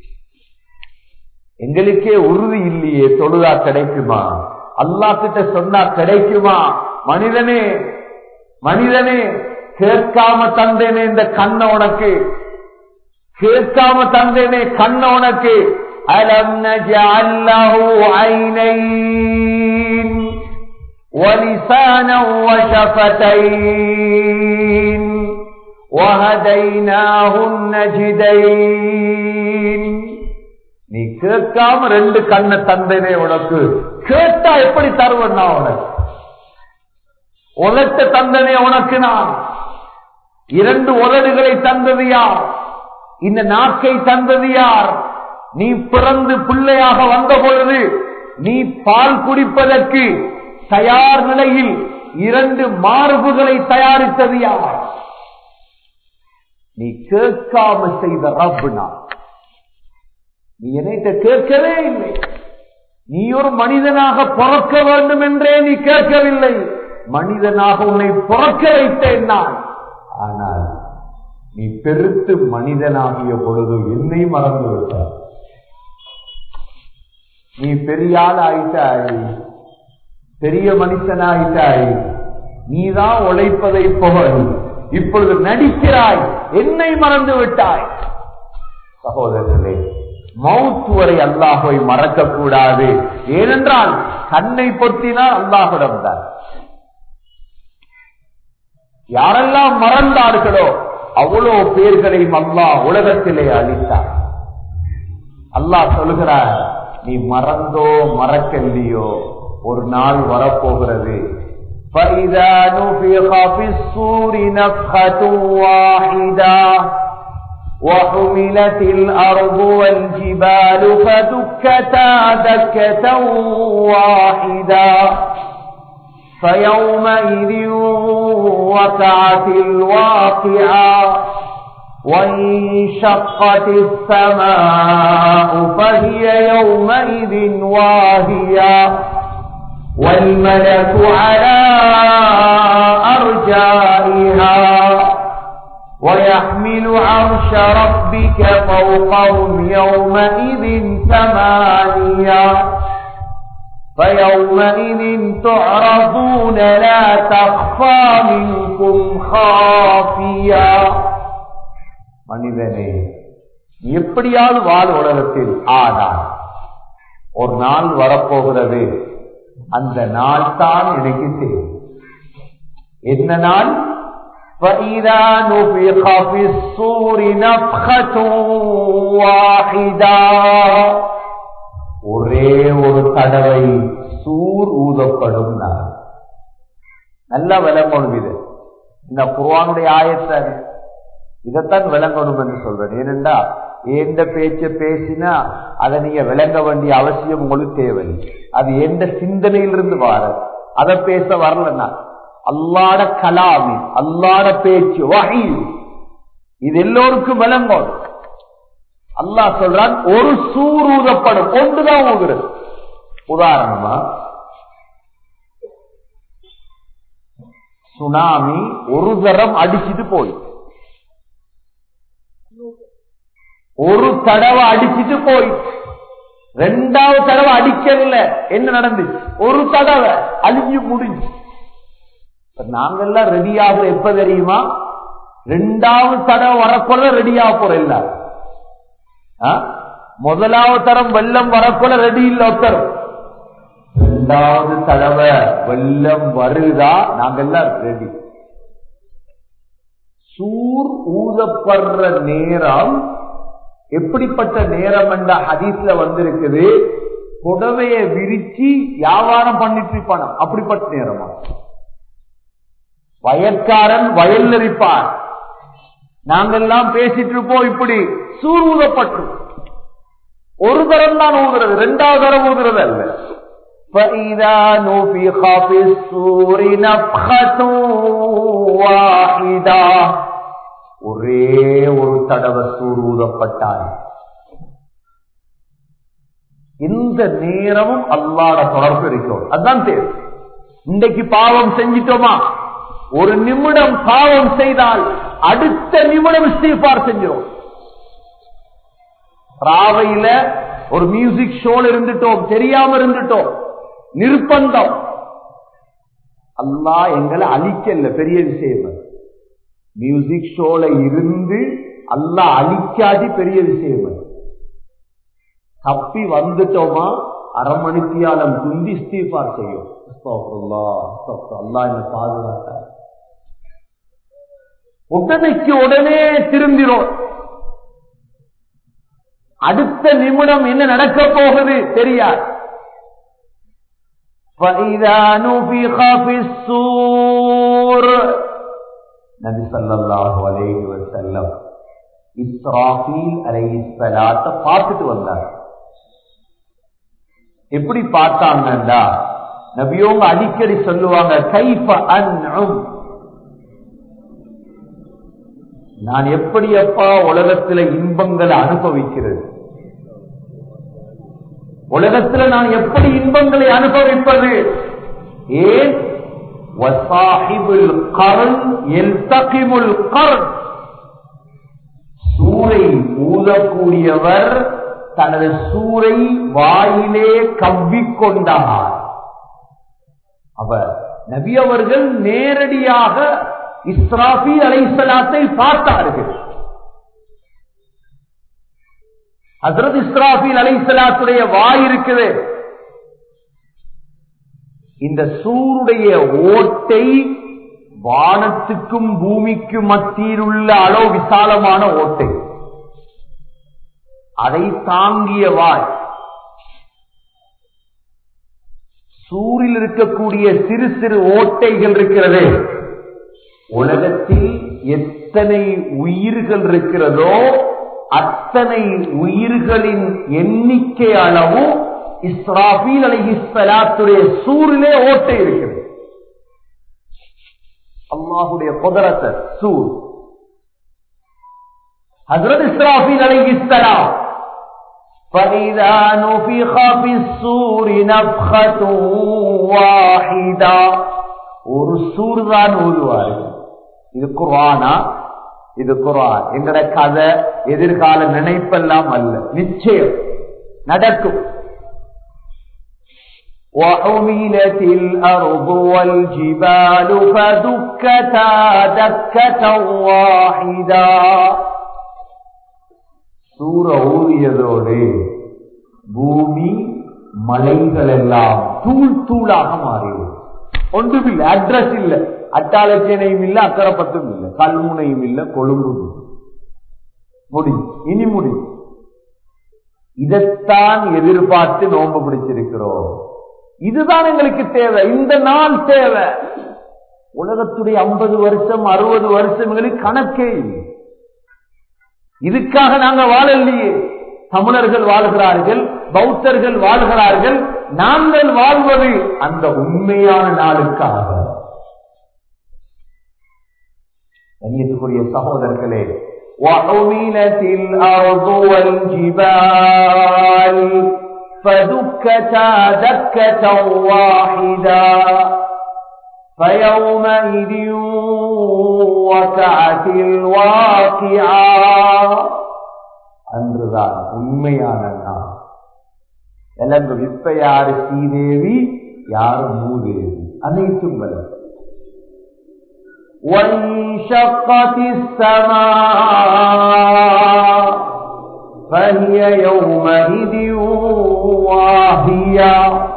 எங்களுக்கே உறுதி இல்லையே தொழுதா கிடைக்குமா அல்லா கிட்ட சொன்னா கிடைக்குமா மனிதனே மனிதனே கேட்காம தந்தேனே இந்த கண்ண உனக்கு கேட்காம தந்தேனே கண்ண உனக்கு அலம் நஜஅல்லஹு ஐனைன் ولسانا وشفتين وهديناه النجدين நீ கேட்காம ரெண்டு கண்ணை தந்தனே உனக்கு கேட்டா எப்படி தருவனா உனக்கு உலட்ட தந்தனே உனக்கு நான் இரண்டு உதடுகளை தந்தது யார் இந்த நாக்கை தந்தது யார் நீ பிறந்து பிள்ளையாக வந்த பொழுது நீ பால் குடிப்பதற்கு தயார் நிலையில் இரண்டு மார்புகளை தயாரித்தது யார் நீ கேட்காம செய்த ரப்னா நீ என்னைட்ட கேட்கவே இல்லை நீ ஒரு மனிதனாக பிறக்க வேண்டும் என்றே நீ கேட்கவில்லை மனிதனாக உன்னை பிறக்க வைத்தேன் நான் ஆனால் நீ பெருத்து மனிதனாகிய பொழுது என்னை மறந்து விட்டார் நீ பெரிய ஆள் ஆயிட்டாய் பெரிய மனுஷனாயிட்டாய் நீதான் உழைப்பதை போல் இப்பொழுது நடிக்கிறாய் என்னை மறந்து விட்டாய் சகோதரர்களே மவுத் வரை அல்லாஹை மறக்க கூடாது ஏனென்றால் கண்ணை பொத்தினால் அல்லாஹிடம் தான் யாரெல்லாம் மறந்தார்களோ அவ்வளோ பேர்களையும் அல்லாஹ் உலகத்திலே அளித்தார் அல்லாஹ் சொல்கிறார் நீ மறந்தோ மறக்கல்லையோ ஒரு நாள் வரப்போகிறது فَإِذَا نُفِخَ فِي الصُّورِ نَفْخَةٌ وَاحِدَةٌ وحملت الأرض والجبال فدكتا دكة واحدا فيومئذ وقعت الواقعة وانشقت السماء فهي يومئذ واهية والملك على أرجائها ويحمل عرش ربك فوقهم يومئذ ثمانية فيومئذ تعرضون لا تخفى منكم خافية மனிதனே எப்படியாவது வாழ் உலகத்தில் ஆனால் ஒரு நாள் வரப்போகிறது அந்த நாள் தான் எனக்கு தேவை என்ன நாள் فإذا نفخ في الصور نفخة واحدة ஒரே ஒரு தடவை சூர் ஊதப்படும் நாள் நல்ல விளங்கணும் இது இந்த குர்வானுடைய ஆயத்தை இதைத்தான் விளங்கணும் என்று சொல்றேன் ஏனென்றா எந்த பேச்ச பேசினா அதை நீங்க விளங்க வேண்டிய அவசியம் உங்களுக்கு தேவையில்லை அது எந்த சிந்தனையிலிருந்து வார அதை பேச வரலன்னா அல்லாட கலாமி அல்லாட பேச்சு வகை இது எல்லோருக்கும் விளங்கும் அல்லாஹ் சொல்றான் ஒரு சூர் ஊதப்படும் ஒன்றுதான் ஊதுறது உதாரணமா சுனாமி ஒரு தரம் அடிச்சுட்டு போய் ஒரு தடவை அடிச்சுட்டு போய் ரெண்டாவது தடவை அடிக்கல என்ன நடந்துச்சு ஒரு தடவை அழிஞ்சு முடிஞ்சு நாங்கெல்லாம் ரெடி ஆகுற எப்ப தெரியுமா ரெண்டாவது தடவை வரக்குள்ள ரெடி ஆக போற இல்ல முதலாவது தரம் வெள்ளம் வரக்குள்ள ரெடி இல்ல ஒருத்தரும் ரெண்டாவது தடவை வெள்ளம் வருதா நாங்கெல்லாம் ரெடி சூர் ஊதப்படுற நேரம் எப்படிப்பட்ட நேரம் என்ற ஹதீஸ்ல வந்திருக்குது புடவைய விரிச்சு வியாபாரம் பண்ணிட்டு இருப்பான அப்படிப்பட்ட நேரமா வயற்காரன் வயல் இருப்பார் நாங்கெல்லாம் பேசிட்டு இருப்போம் இப்படி சூர் ஊதப்பட்டு ஒரு தரம் தான் ஊதுறது ரெண்டாவது தரம் ஊதுறது அல்ல فَإِذَا نُفِخَ فِي الصُّورِ نَفْخَةٌ وَاحِدَةٌ ஒரே ஒரு தடவை சூர் ஊதப்பட்டார் இந்த நேரமும் அல்லாட தொடர்பு இருக்கும் அதுதான் தேவை இன்றைக்கு பாவம் செஞ்சிட்டோமா ஒரு நிமிடம் பாவம் செய்தால் அடுத்த நிமிடம் இஸ்தீஃபார் செஞ்சோம் ராவையில ஒரு மியூசிக் ஷோல இருந்துட்டோம் தெரியாம இருந்துட்டோம் நிர்பந்தம் அல்லா எங்களை அழிக்கல பெரிய விஷயம் மியூசிக் ஷோல இருந்து அல்லா அழிக்காதி பெரிய விஷயம் தப்பி வந்துட்டோமா அரை மணித்தியாலம் குந்தி இஸ்தீஃபார் செய்யும் அல்லா என்ன பாதுகாத்தார் உடனேக்கு உடனே திரும்பிடும் அடுத்த நிமிடம் என்ன நடக்க போகுது தெரியாது فَإِذَا نُفِخَ فِي الصُّورِ நபி ஸல்லல்லாஹு அலைஹி வஸல்லம் இஸ்ராஃபீல் அலைஹிஸ்ஸலாத்த பார்த்துட்டு வந்தார் எப்படி பார்த்தாங்கன்னா நபியோங்க அடிக்கடி சொல்லுவாங்க கைஃப அன்உம் நான் எப்படி அப்பா உலகத்துல இன்பங்களை அனுபவிக்கிறது உலகத்துல நான் எப்படி இன்பங்களை அனுபவிப்பது ஏன் சூரை ஊதக்கூடியவர் தனது சூரை வாயிலே கவ்விக்கொண்டார் அவர் நபி அவர்கள் நேரடியாக இஸ்ராஃபி அலைசலாத்தை பார்த்தார்கள் ஹசரத் இஸ்ராஃபில் அலைசலாத்துடைய வாய் இருக்குது இந்த சூருடைய ஓட்டை வானத்துக்கும் பூமிக்கும் மத்தியில் உள்ள அளவு விசாலமான ஓட்டை அதை தாங்கிய வாய் சூரில் இருக்கக்கூடிய சிறு சிறு ஓட்டைகள் இருக்கிறது உலகத்தில் எத்தனை உயிர்கள் இருக்கிறதோ அத்தனை உயிர்களின் எண்ணிக்கை அளவு இஸ்ராபீல் அலைஹிஸ்ஸலாத்துடைய சூரிலே ஓட்டை இருக்கிறது அல்லாஹுடைய குதிரத்தை சூர் ஹசரத் இஸ்ராபீல் அலைஹிஸ்ஸலாம் فإذا نفخ في الصور نفخة واحدة ஒரு சூர் தான் ஓதுவார்கள் இது குர்ஆனா இது குர்ஆன் எங்கட கதை எதிர்கால நினைப்பெல்லாம் அல்ல நிச்சயம் நடக்கும் وحملت الأرض والجبال فدكتا دكة واحدة சூர ஊதியதோடு பூமி மலைகள் எல்லாம் தூள் தூளாக மாறிவிடும் ஒன்றுமில்லை அட்ரஸ் இல்ல அட்டாளச்சேனையும் இல்ல அக்கரப்பட்டும் இல்ல கல்முனையும் இல்ல கொழும்பு முடியும் இனி முடியும் இதைத்தான் எதிர்பார்த்து நோன்பு பிடிச்சிருக்கிறோம் இதுதான் எங்களுக்கு தேவை இந்த நாள் தேவை உலகத்துடைய ஐம்பது வருஷம் அறுபது வருஷம் எங்களுக்கு கணக்கே இல்லை இதுக்காக நாங்க வாழலையே தமிழர்கள் வாழ்கிறார்கள் பௌத்தர்கள் வாழ்கிறார்கள் நாங்கள் வாழ்வது அந்த உண்மையான நாளுக்காக கண்ணியத்துக்குரிய சகோதரர்களே وَحُمِلَتِ الْأَرْضُ وَالْجِبَالِ فَدُكَّتَا دَكَّةً وَاحِدًا فَيَوْمَئِذٍ وَقَعَتِ الْوَاقِعَةُ அன்றுதான் உண்மையான நாள் எலங்கு இப்ப யாரு ஸ்ரீதேவி யாரு மூதேவி அனைத்தும் வரும் وانشقت السماء فهي يومئذ واهية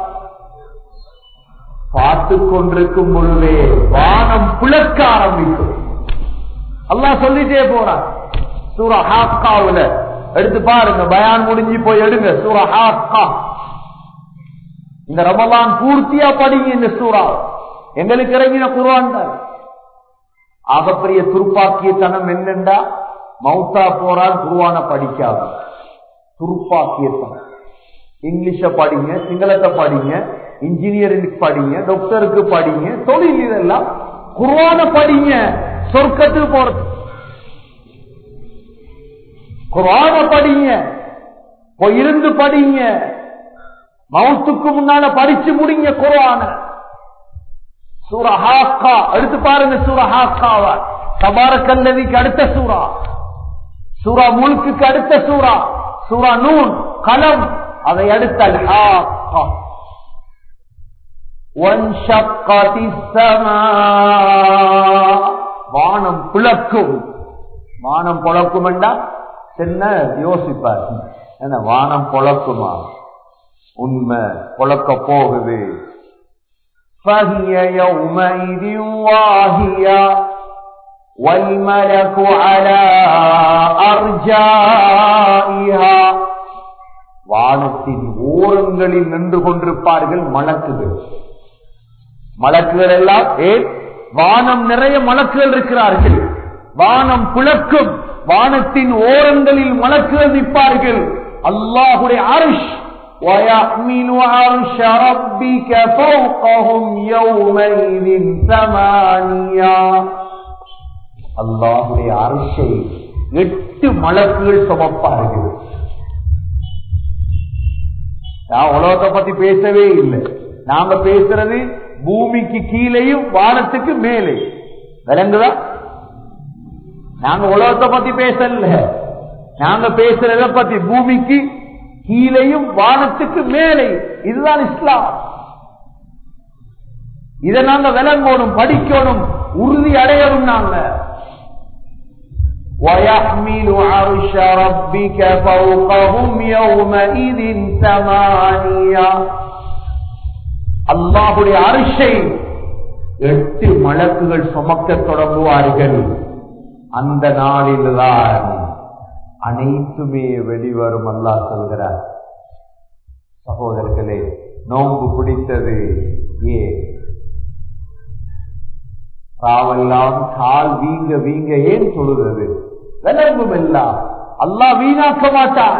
பார்த்து கொண்டிருக்கும் பொழுதே வானம் புழக்க ஆரம்பிக்கும் அல்லாஹ் சொல்லிட்டே போறான் சூரா ஹாக்காவுல எடுத்து பாருங்க பயான் முடிஞ்சு போய் எடுங்க சூரா ஹாக்கா இந்த ரமலான் பூர்த்தியா படிங்க இந்த சூறா எங்களுக்கு இறங்கின குரான் தான் ஆகப்பெரிய துருப்பாக்கியத்தனம் என்னண்டா மௌத்தா போறான் குருவான படிக்காது துருப்பாக்கியத்தனம் இங்கிலீஷ படிங்க சிங்களத்தை படிங்க இன்ஜினியரிங் படிங்க டாக்டருக்கு படிங்க தொழில் இதெல்லாம் குருவான படிங்க சொர்க்கத்துக்கு போறது குரான படிங்க போய் இருந்து படிங்க மவுத்துக்கு முன்னால படிச்சு முடிங்க குரான சூரா ஹாக்கா எடுத்து பாருங்க சூரா ஹாக்காவ தபாரக்கல்லவிக்கு அடுத்த சூரா சூரா முழுக்குக்கு அடுத்த சூரா சூரா நூன் கலம் அதை அடுத்த ஹாக்கா وانشقت السماء வானம் பிளக்கும் வானம் பொழக்கும் சின்ன யோசிப்பார் என்ன வானம் பொழக்குமா உண்மை பொழக்க போகுது فهي يومئذ واهية والملك على أرجائها வானத்தின் ஓரங்களில் நின்று கொண்டிருப்பார்கள் மலக்குகள் மலக்குகள் எல்லாம் ஏன் வானம் நிறைய மலக்குகள் இருக்கிறார்கள் வானம் புழக்கும் வானத்தின் ஓரங்களில் மலக்குகள் நிற்பார்கள் அல்லாஹுடைய அரிஷ் ويحمل عرش ربك فوقهم يومئذ ثمانية அல்லாஹுடைய அரசை எட்டு மலக்குகள் சுமப்பார்கள் நான் உலகத்தை பத்தி பேசவே இல்லை நாங்க பேசுறது பூமிக்கு கீழேயும் வானத்துக்கு மேலே விளங்குதா நாங்க உலகத்தை பத்தி பேசல நாங்க பேசுறத பத்தி பூமிக்கு கீழேயும் வானத்துக்கு மேலே இதுதான் இஸ்லாம் இதை நாங்க விளங்கணும் படிக்கணும் உறுதி அடையணும் நாங்க ويحمل عرش ربك فوقهم يومئذ ثمانية அல்லாஹுடைய அரிசை எட்டு மலக்குகள் சுமக்க தொடங்குவார்கள் அந்த நாளில்தான் அனைத்துமே வெளிவரும் அல்லாஹ் சொல்கிறார் சகோதரர்களே நோன்பு பிடித்தது ஏ ராவெல்லாம் கால் வீங்க வீங்க ஏன் சொல்லுகிறது விளங்கும் எல்லாம் அல்லாஹ் வீணாக்க மாட்டார்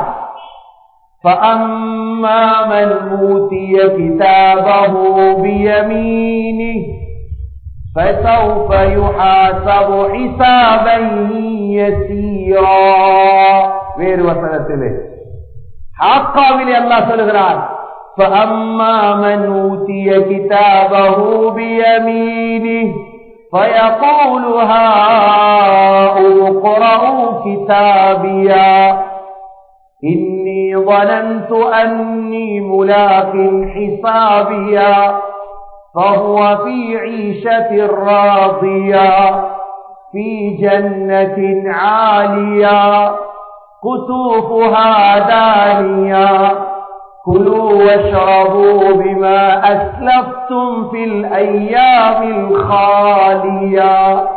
فأما من أوتي كتابه بيمينه فسوف يحاسب حسابا يسيرا வேறு வசனத்திலே ஹாக்காவிலே அல்லாஹ் சொல்கிறார் فأما من أوتي كتابه بيمينه فيقول هاؤم اقرءوا كتابيا إني ظننت أني ملاق حسابيا فهو في عيشة راضية في جنة عالية قطوفها دانية كلوا واشربوا بما أسلفتم في الأيام الخالية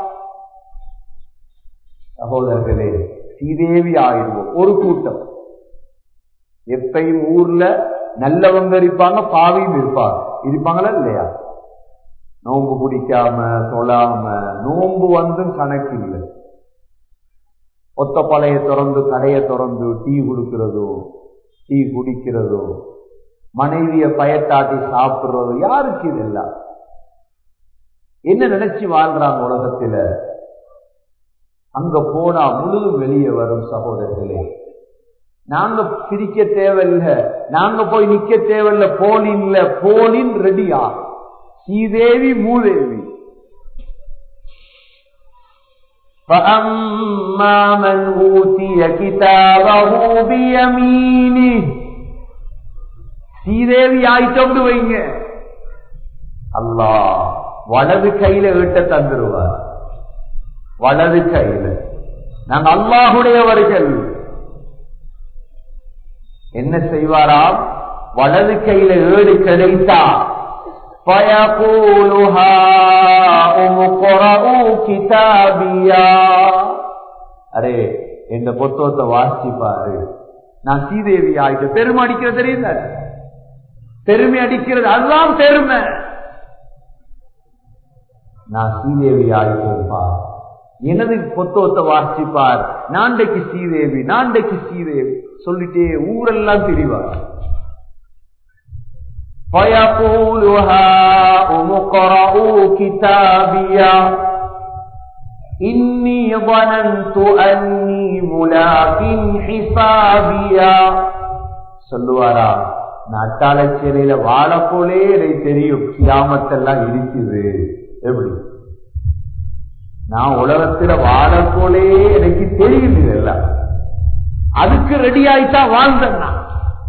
சகோதரர்களே சீதேவி ஆயிடுவோம் ஒரு கூட்டம் எப்பையும் ஊர்ல நல்லவங்க இருப்பாங்க பாவியும் இருப்பாங்க இருப்பாங்களா இல்லையா நோன்பு குடிக்காம தொழாம நோன்பு வந்தும் கணக்கு இல்லை ஒத்த பழைய திறந்து கடையை திறந்து டீ குடுக்கிறதோ டீ குடிக்கிறதோ மனைவிய பயத்தாட்டி சாப்பிடுறதோ யாருக்கு இதெல்லாம் என்ன நினைச்சு வாழ்றாங்க உலகத்துல அங்க போனா முழுதும் வெளியே வரும் சகோதரர்களே நாங்க பிரிக்க தேவையில்ல நாங்க போய் நிக்க தேவையில்ல போலின்ல போலின் ரெடியா ஸ்ரீதேவி மூதேவி فأما من أوتي كتابه بيمينه ஸ்ரீதேவி ஆயிட்டோம்னு வைங்க அல்லாஹ் வலது கையில ஈட்ட தந்துருவார் வலது கையில நாங்க அல்லாஹுடையவர்கள் என்ன செய்வாராம் வலது கையில ஏடு கிடைத்தா அரே இந்த புத்தகத்தை வாசிப்பாரு நான் சீதேவி ஆயிட்டு பெருமை அடிக்கிறது தெரியுத பெருமை அடிக்கிறது அதுதான் பெருமை நான் சீதேவி ஆயிட்டேன்பா எனது புத்தகத்தை வாசிப்பார் நாண்டைக்கு ஸ்ரீதேவி நாண்டைக்கு ஸ்ரீதேவி சொல்லிட்டே ஊரெல்லாம் திரிவார் فيقول هاؤم اقرءوا كتابيا إني ظننت أني ملاق حسابيا சொல்லுவாரா நாட்டாளச்சேரியில வாழ போலே எனக்கு தெரியும் கியாமத்தெல்லாம் இருக்குது எப்படி நான் உலகத்துல வாழ போலே எனக்கு தெரியுது இதெல்லாம் அதுக்கு ரெடி ஆயிட்டா வாழ்ந்தேன் நான்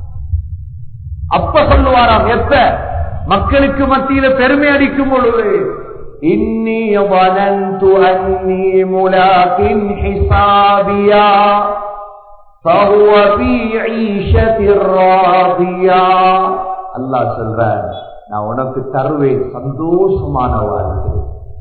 அப்ப சொல்லுவாராம் எப்ப மக்களுக்கு மத்தியில பெருமை அடிக்கும் பொழுது இன்னி வனந்து அன்னி முலாக்கின் ஹிசாபியா فهو في عيشة راضية அல்லாஹ் சொல்றார் நான் உனக்கு தருவேன் சந்தோஷமான வாழ்க்கை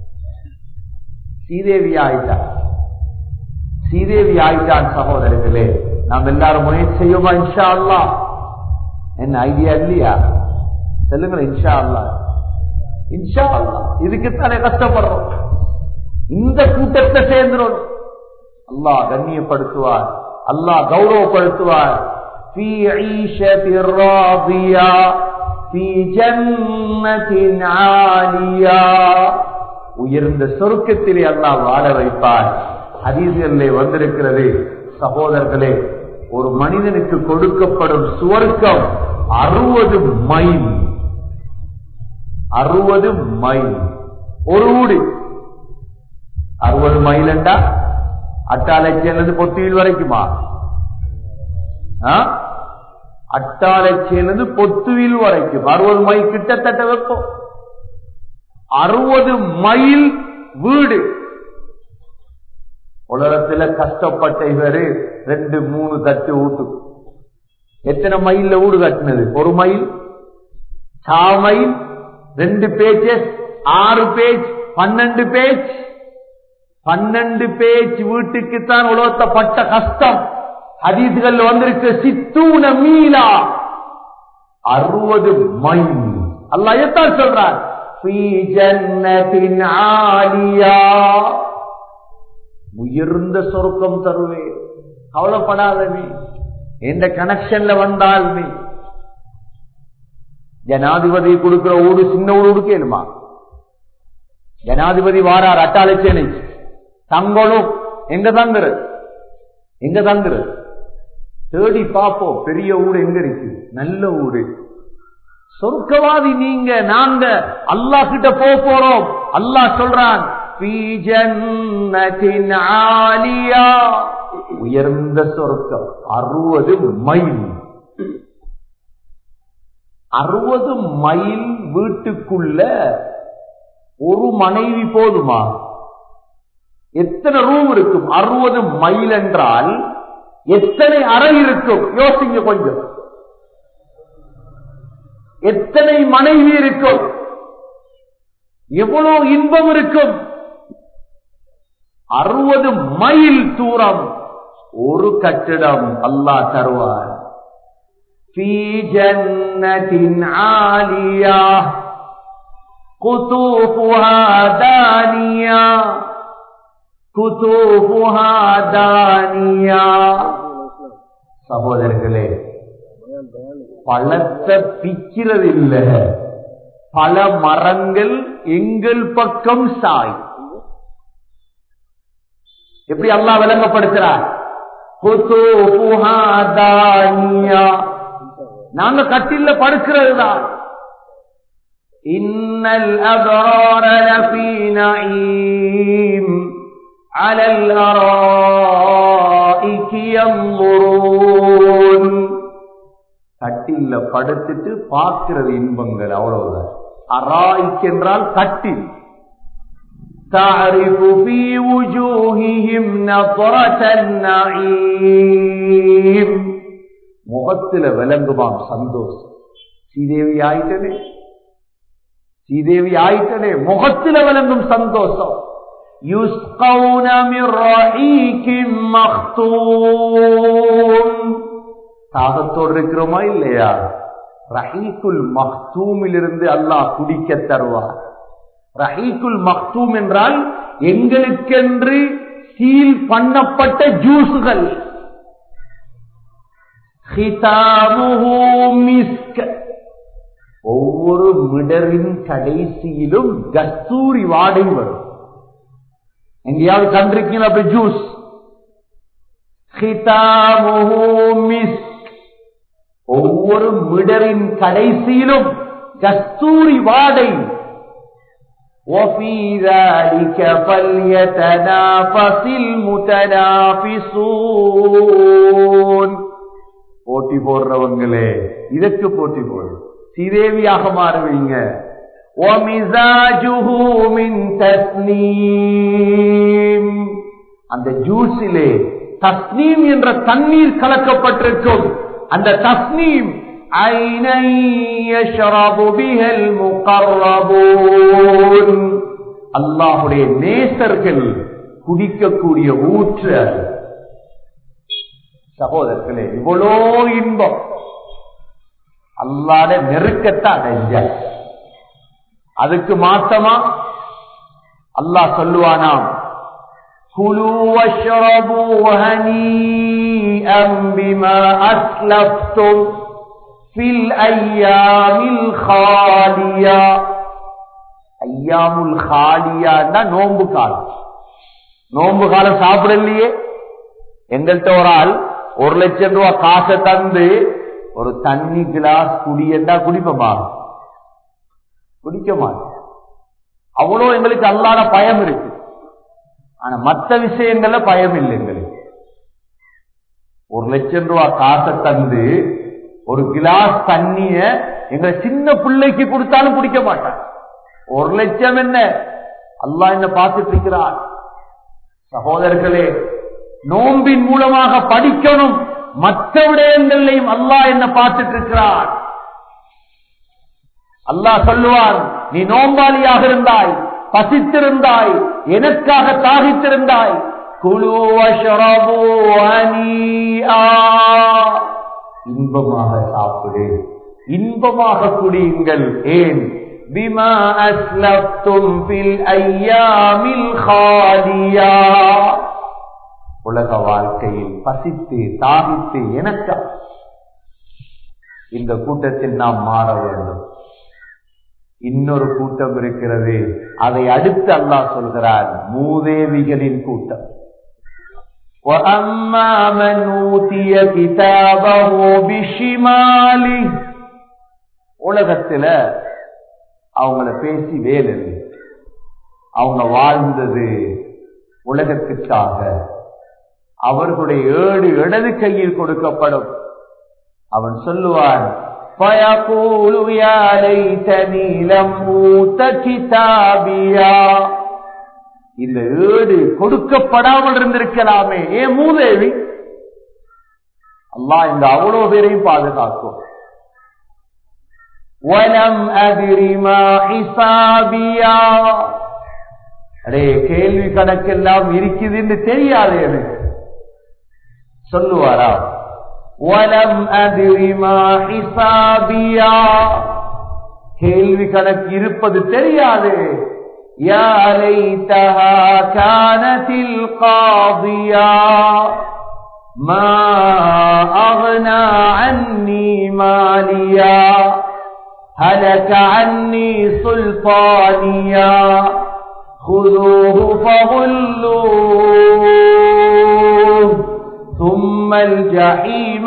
சீதேவி ஆயிட்டான் சீதேவி ஆயிட்டான் சகோதரர்களே நாம் எல்லாரும் முயற்சி செய்வோமா இன்ஷா அல்லா என்ன ஐடியா இல்லையா சொல்லுங்களேன் இன்ஷா அல்லா இன்ஷா அல்லா இதுக்குத்தானே கஷ்டப்படுறோம் இந்த கூட்டத்தை சேர்ந்துடும் அல்லாஹ் கண்ணியப்படுத்துவார் அல்லாஹ் கௌரவப்படுத்துவார் في عيشة راضية في جنة عالية உயர்ந்த சொருக்கத்திலே அல்லாஹ் வாழ வைப்பார் ஹதீஸ்களிலே வந்திருக்கிறது சகோதரர்களே ஒரு மனிதனுக்கு கொடுக்கப்படும் சுவர்க்கம் அறுபது மைல் அறுபது மைல் ஒரு ஊடு அறுபது மைல் என்றா அட்டாளச்சியிலிருந்து பொத்தியில் வரைக்குமா அட்டாளச்சியிலிருந்து பொத்துவில் வரைக்கும் அறுபது மைல் கிட்டத்தட்ட வைப்போம் அறுபது மைல் வீடு உலகத்துல கஷ்டப்பட்ட இவரு ரெண்டு மூணு தட்டு ஊட்டு எத்தனை மைல்ல வீடு கட்டினது ஒரு மைல் சா மைல் ரெண்டு பேஜஸ் ஆறு பேஜ் பன்னெண்டு பேஜ் பன்னெண்டு பேஜ் வீட்டுக்குத்தான் உலகத்தப்பட்ட கஷ்டம் ஹதீசுகள் வந்திருக்கு சித்தூன மீலா அறுபது மைல் அல்ல எத்தான் சொல்றார் உயர்ந்த சொருக்கம் தருவேன் கவலைப்படாத நீ எந்த கனெக்ஷன்ல வந்தால் நீ ஜனாதிபதி கொடுக்கிற ஊடு சின்ன ஊடு கொடுக்கலுமா ஜனாதிபதி வாரார் அட்டாளச்சேனை தங்கணும் எங்க தங்குறது எங்க தங்குறது தேடி பார்ப்போம் பெரிய ஊடு எங்க இருக்கு நல்ல ஊடு சொர்க்கவாதி நீங்க நாங்க அல்லாஹ் கிட்ட போக போறோம் அல்லாஹ் சொல்றான் "ஃபீ ஜன்னத்தின் ஆலியா." உயர்ந்த சொர்க்கம் அறுபது மைல் அறுபது மைல் வீட்டுக்குள்ள ஒரு மனைவி போதுமா எத்தனை ரூம் இருக்கும் அறுபது மைல் என்றால் எத்தனை அறை இருக்கும் யோசிங்க கொஞ்சம் எத்தனை மனைவி இருக்கும் எவ்வளவு இன்பம் இருக்கும் அறுபது மைல் தூரம் ஒரு கட்டிடம் அல்லாஹ் தருவார் في جنة عالية قطوفها دانية قطوفها دانية சகோதரர்களே பழத்தை பிக்கிறது இல்ல பல மரங்கள் எங்கள் பக்கம் சாய் எப்படி அல்லாஹ் விளங்கப்படுத்துறார் குதூஃபுஹா தானியா. நாங்க கட்டில்ல படுக்கிறது தான் இன்னல் அபரார லஃபீ நஈம் على الأرائك ينظرون கட்டில்ல படுத்துட்டு பார்க்கிறது இன்பங்கள் அவ்வளவுதான் அராய்க் என்றால் கட்டில் تعرف في وجوههم نظرة النعيم முகத்துல விளங்குமாம் சந்தோஷம் ஸ்ரீதேவி ஆயிட்டனே ஸ்ரீதேவி ஆயிட்டனே முகத்துல விளங்கும் சந்தோஷம் يسقون من رحيق مختوم தாகத்தோடு இருக்கிறோமா இல்லையா ரஹீக்குல் மக்தூமிலிருந்து அல்லாஹ் குடிக்க தருவார் ரஹீக்குல் மக்தூம் என்றால் எங்களுக்கென்று சீல் பண்ணப்பட்ட ஜூஸுகள் ஹிதாமுஹு மிஸ்க். ஒவ்வொரு மிடரின் கடைசியிலும் கஸ்தூரி வாடை வரும் எங்கேயாவது கண்டிருக்கீங்களா அப்படி ஜூஸ் ஹிதாமுஹு மிஸ்க். ஒவ்வொரு மிடரின் கடைசியிலும் கஸ்தூரி வாடை وفي ذلك فليتنافس المتنافسون போட்டி போடுறவங்களே இதற்கு போட்டி போடு சீதேவியாக மாறுவீங்க وَمِزَاجُهُ مِنْ تَسْنِيمٍ அந்த ஜூஸிலே தஸ்னீம் என்ற தண்ணீர் கலக்கப்பட்டிருக்கும் அந்த தஸ்னீம் عَيْنًا يَشْرَبُ بِهَا الْمُقَرَّبُونَ அல்லாஹுடைய நேசர்கள் குடிக்கக்கூடிய ஊற்று அது. சகோதரர்களே இவ்வளோ இன்பம் அல்லாத நெருக்கத்தை அடைஞ்ச அதுக்கு மாத்தமா அல்லாஹ் சொல்லுவானாம் குலு வஷ்ரபு ஹனீஅம் பிமா அஸ்லஃப்தும் ஃபில் ஐயாமில் காலியா ஐயாமுல் காலியான்னா நோன்பு காலம் நோன்பு காலம் சாப்பிடலையே எங்கள்கிட்ட ஒரு ஆள் ஒரு லட்சம் ரூபாய் காசை தந்து ஒரு தண்ணி கிளாஸ் குடியண்டா குடிப்போமா குடிக்க மாட்டோம் அவ்வளோ எங்களுக்கு அல்லாத பயம் இருக்கு ஆனா மற்ற விஷயங்கள்ல பயம் இல்லை எங்களுக்கு ஒரு லட்சம் ரூபாய் காசை தந்து ஒரு கிளாஸ் தண்ணிய எங்க சின்ன பிள்ளைக்கு கொடுத்தாலும் குடிக்க மாட்டான் ஒரு லட்சம் என்ன அல்லாஹ் என்ன பார்த்துட்டு இருக்கிறார் சகோதரர்களே நோம்பின் மூலமாக படிக்கணும் மற்ற விடயங்களையும் அல்லாஹ் என்ன பார்த்துட்டு இருக்கிறார் அல்லாஹ் சொல்லுவான் நீ நோம்பாளியாக இருந்தாய் பசித்திருந்தாய் எனக்காக தாகித்திருந்தாய் குழு வஷ்ரபு ஹனீஆ. இன்பமாக சாப்பிடு இன்பமாக குடியுங்கள் ஏன் பிமா அஸ்லப்தும் பில் ஐயாமில் காலியா உலக வாழ்க்கையில் பசித்து தாகித்து எனக்கா இந்த கூட்டத்தில் நாம் மாற வேண்டும் இன்னொரு கூட்டம் இருக்கிறது அதை அடுத்து அல்லாஹ் சொல்கிறார் மூதேவிகளின் கூட்டம் وَأَمَّا مَنْ أُوتِيَ كِتَابَهُ بِشِمَالِهِ உலகத்துல அவங்கள பேசி வேலை இல்லை. அவங்க வாழ்ந்தது உலகத்திற்காக அவர்களுடைய ஏடு இடது கையில் கொடுக்கப்படும் அவன் சொல்லுவான் فَيَقُولُ يَا لَيْتَنِي لَمْ أُوتَ كِتَابِيَا இந்த ஏடு கொடுக்கப்படாமல் இருந்திருக்கலாமே ஏ மூதேவி அல்லாஹ் இந்த அவ்வளவு பேரையும் பாதுகாக்கும் வலம் அதிரிமா ஹிசாபியா அடே கேள்வி கணக்கெல்லாம் இருக்குதுன்னு தெரியாது எனக்கு சொல்லுவாரா வலம் அதிரிமா ஹிசாபியா கேள்வி கணக்கு இருப்பது தெரியாது يا ليتها كانت القاضية ما أغنى عني ماليا هلك عني سلطانيا خذوه فغلوه ثم الجحيم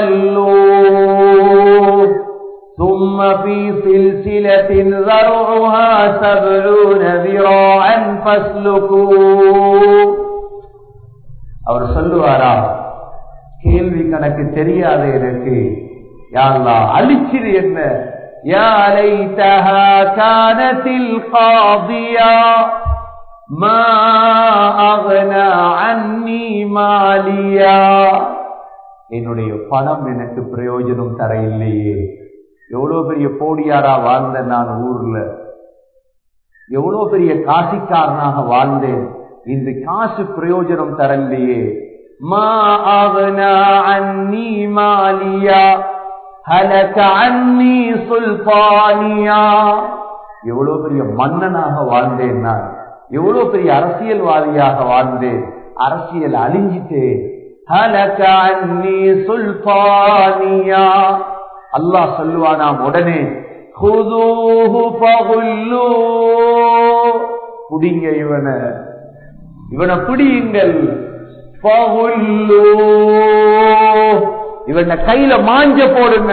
صلوه ثم في سلسلة ذرعها سبعون ذراعا فاسلكوه அவர் சொல்லுவாரா கேள்வி கணக்கு தெரியாது எனக்கு யாழ்லா அழிச்சிரு என்ன يا ليتها كانت القاضية ما أغنى عني ماليا என்னுடைய பணம் எனக்கு பிரயோஜனம் தர இல்லையே எவ்வளவு பெரிய போடியாரா வாழ்ந்த நான் ஊர்ல எவ்வளவு பெரிய காசிக்காரனாக வாழ்ந்தேன் இந்த காசு பிரயோஜனம் தரலையே மா அகனா அன்னி மாலியா ஹலக அன்னி சுல்பானியா எவ்வளவு பெரிய மன்னனாக வாழ்ந்தேன் நான் எவ்வளவு பெரிய அரசியல்வாதியாக வாழ்ந்தேன் அரசியல் அழிஞ்சிட்டேன் ஹலக அன்னி சுல்பானியா அல்லாஹ் சொல்லுவானாம் உடனே புடிங்க இவனை இவனை பிடியுங்கள் இவனை கையில மாஞ்ச போடுங்க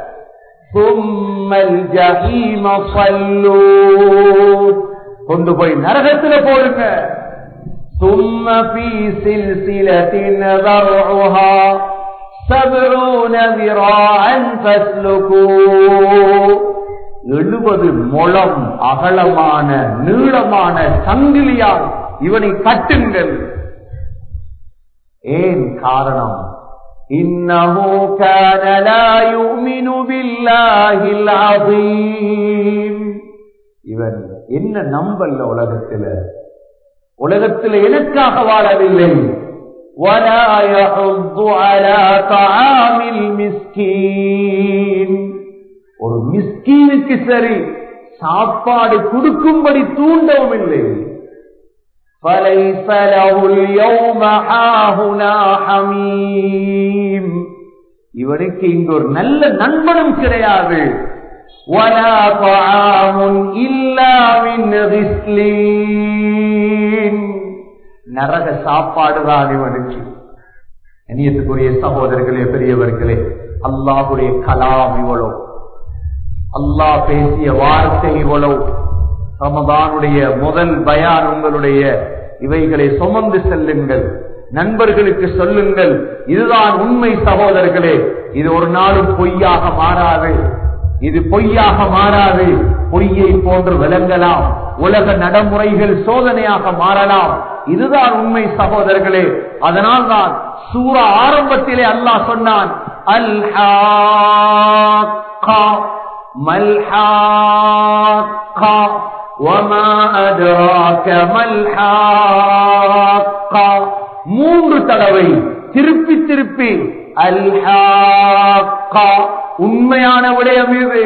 கொண்டு போய் நரகத்துல போடுங்க ثم في سلسلة ذرعها سبعون ذراعا فاسلكوه எழுபது முளம் அகலமான நீளமான சங்கிலியால் இவனை கட்டுங்கள் ஏன் காரணம் இன்னமோ இவன் என்ன நம்பல்ல உலகத்துல உலகத்தில் எனக்காக வாழவில்லை ولا يحض على طعام المسكين ஒரு மிஸ்கீனுக்கு சரி சாப்பாடு கொடுக்கும்படி தூண்டவும் இல்லை فليس له اليوم هاهنا حميم இவனுக்கு இங்கு ஒரு நல்ல நண்பனும் கிடையாது ولا طعام إلا من غسلين நரக சாப்பாடுதான் இவனுக்கு இனியத்துக்குரிய சகோதரர்களே பெரியவர்களே அல்லாஹுடைய கலாம் இவ்வளவு அல்லாஹ் பேசிய வார்த்தை இவ்வளவு ரமதானுடைய முதல் பயான் உங்களுடைய இவைகளை சுமந்து செல்லுங்கள் நண்பர்களுக்கு சொல்லுங்கள் இதுதான் உண்மை சகோதரர்களே இது ஒரு நாளும் பொய்யாக மாறாது இது பொய்யாக மாறாது பொய்யை போன்று விளங்கலாம் உலக நடைமுறைகள் சோதனையாக மாறலாம் இதுதான் உண்மை சகோதரர்களே அதனால் தான் சூரா ஆரம்பத்திலே அல்லாஹ் சொன்னான் அல் மல்ஹாக்கா وما أدراك ما الحاقة மூன்று தடவை திருப்பி திருப்பி அல்ஹாக்கா உண்மையான விடயம் இது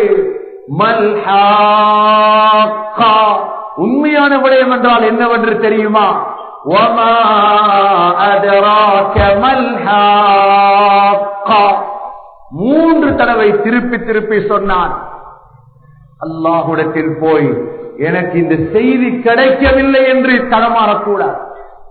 மல்ஹாக்கா உண்மையான விடயம் என்றால் என்னவென்று தெரியுமா وما أدراك ما الحاقة மூன்று தடவை திருப்பி திருப்பி சொன்னான் அல்லாஹுடத்தில் போய் எனக்கு இந்த செய்தி கிடைக்கவில்லை என்று தடமாறக்கூடாது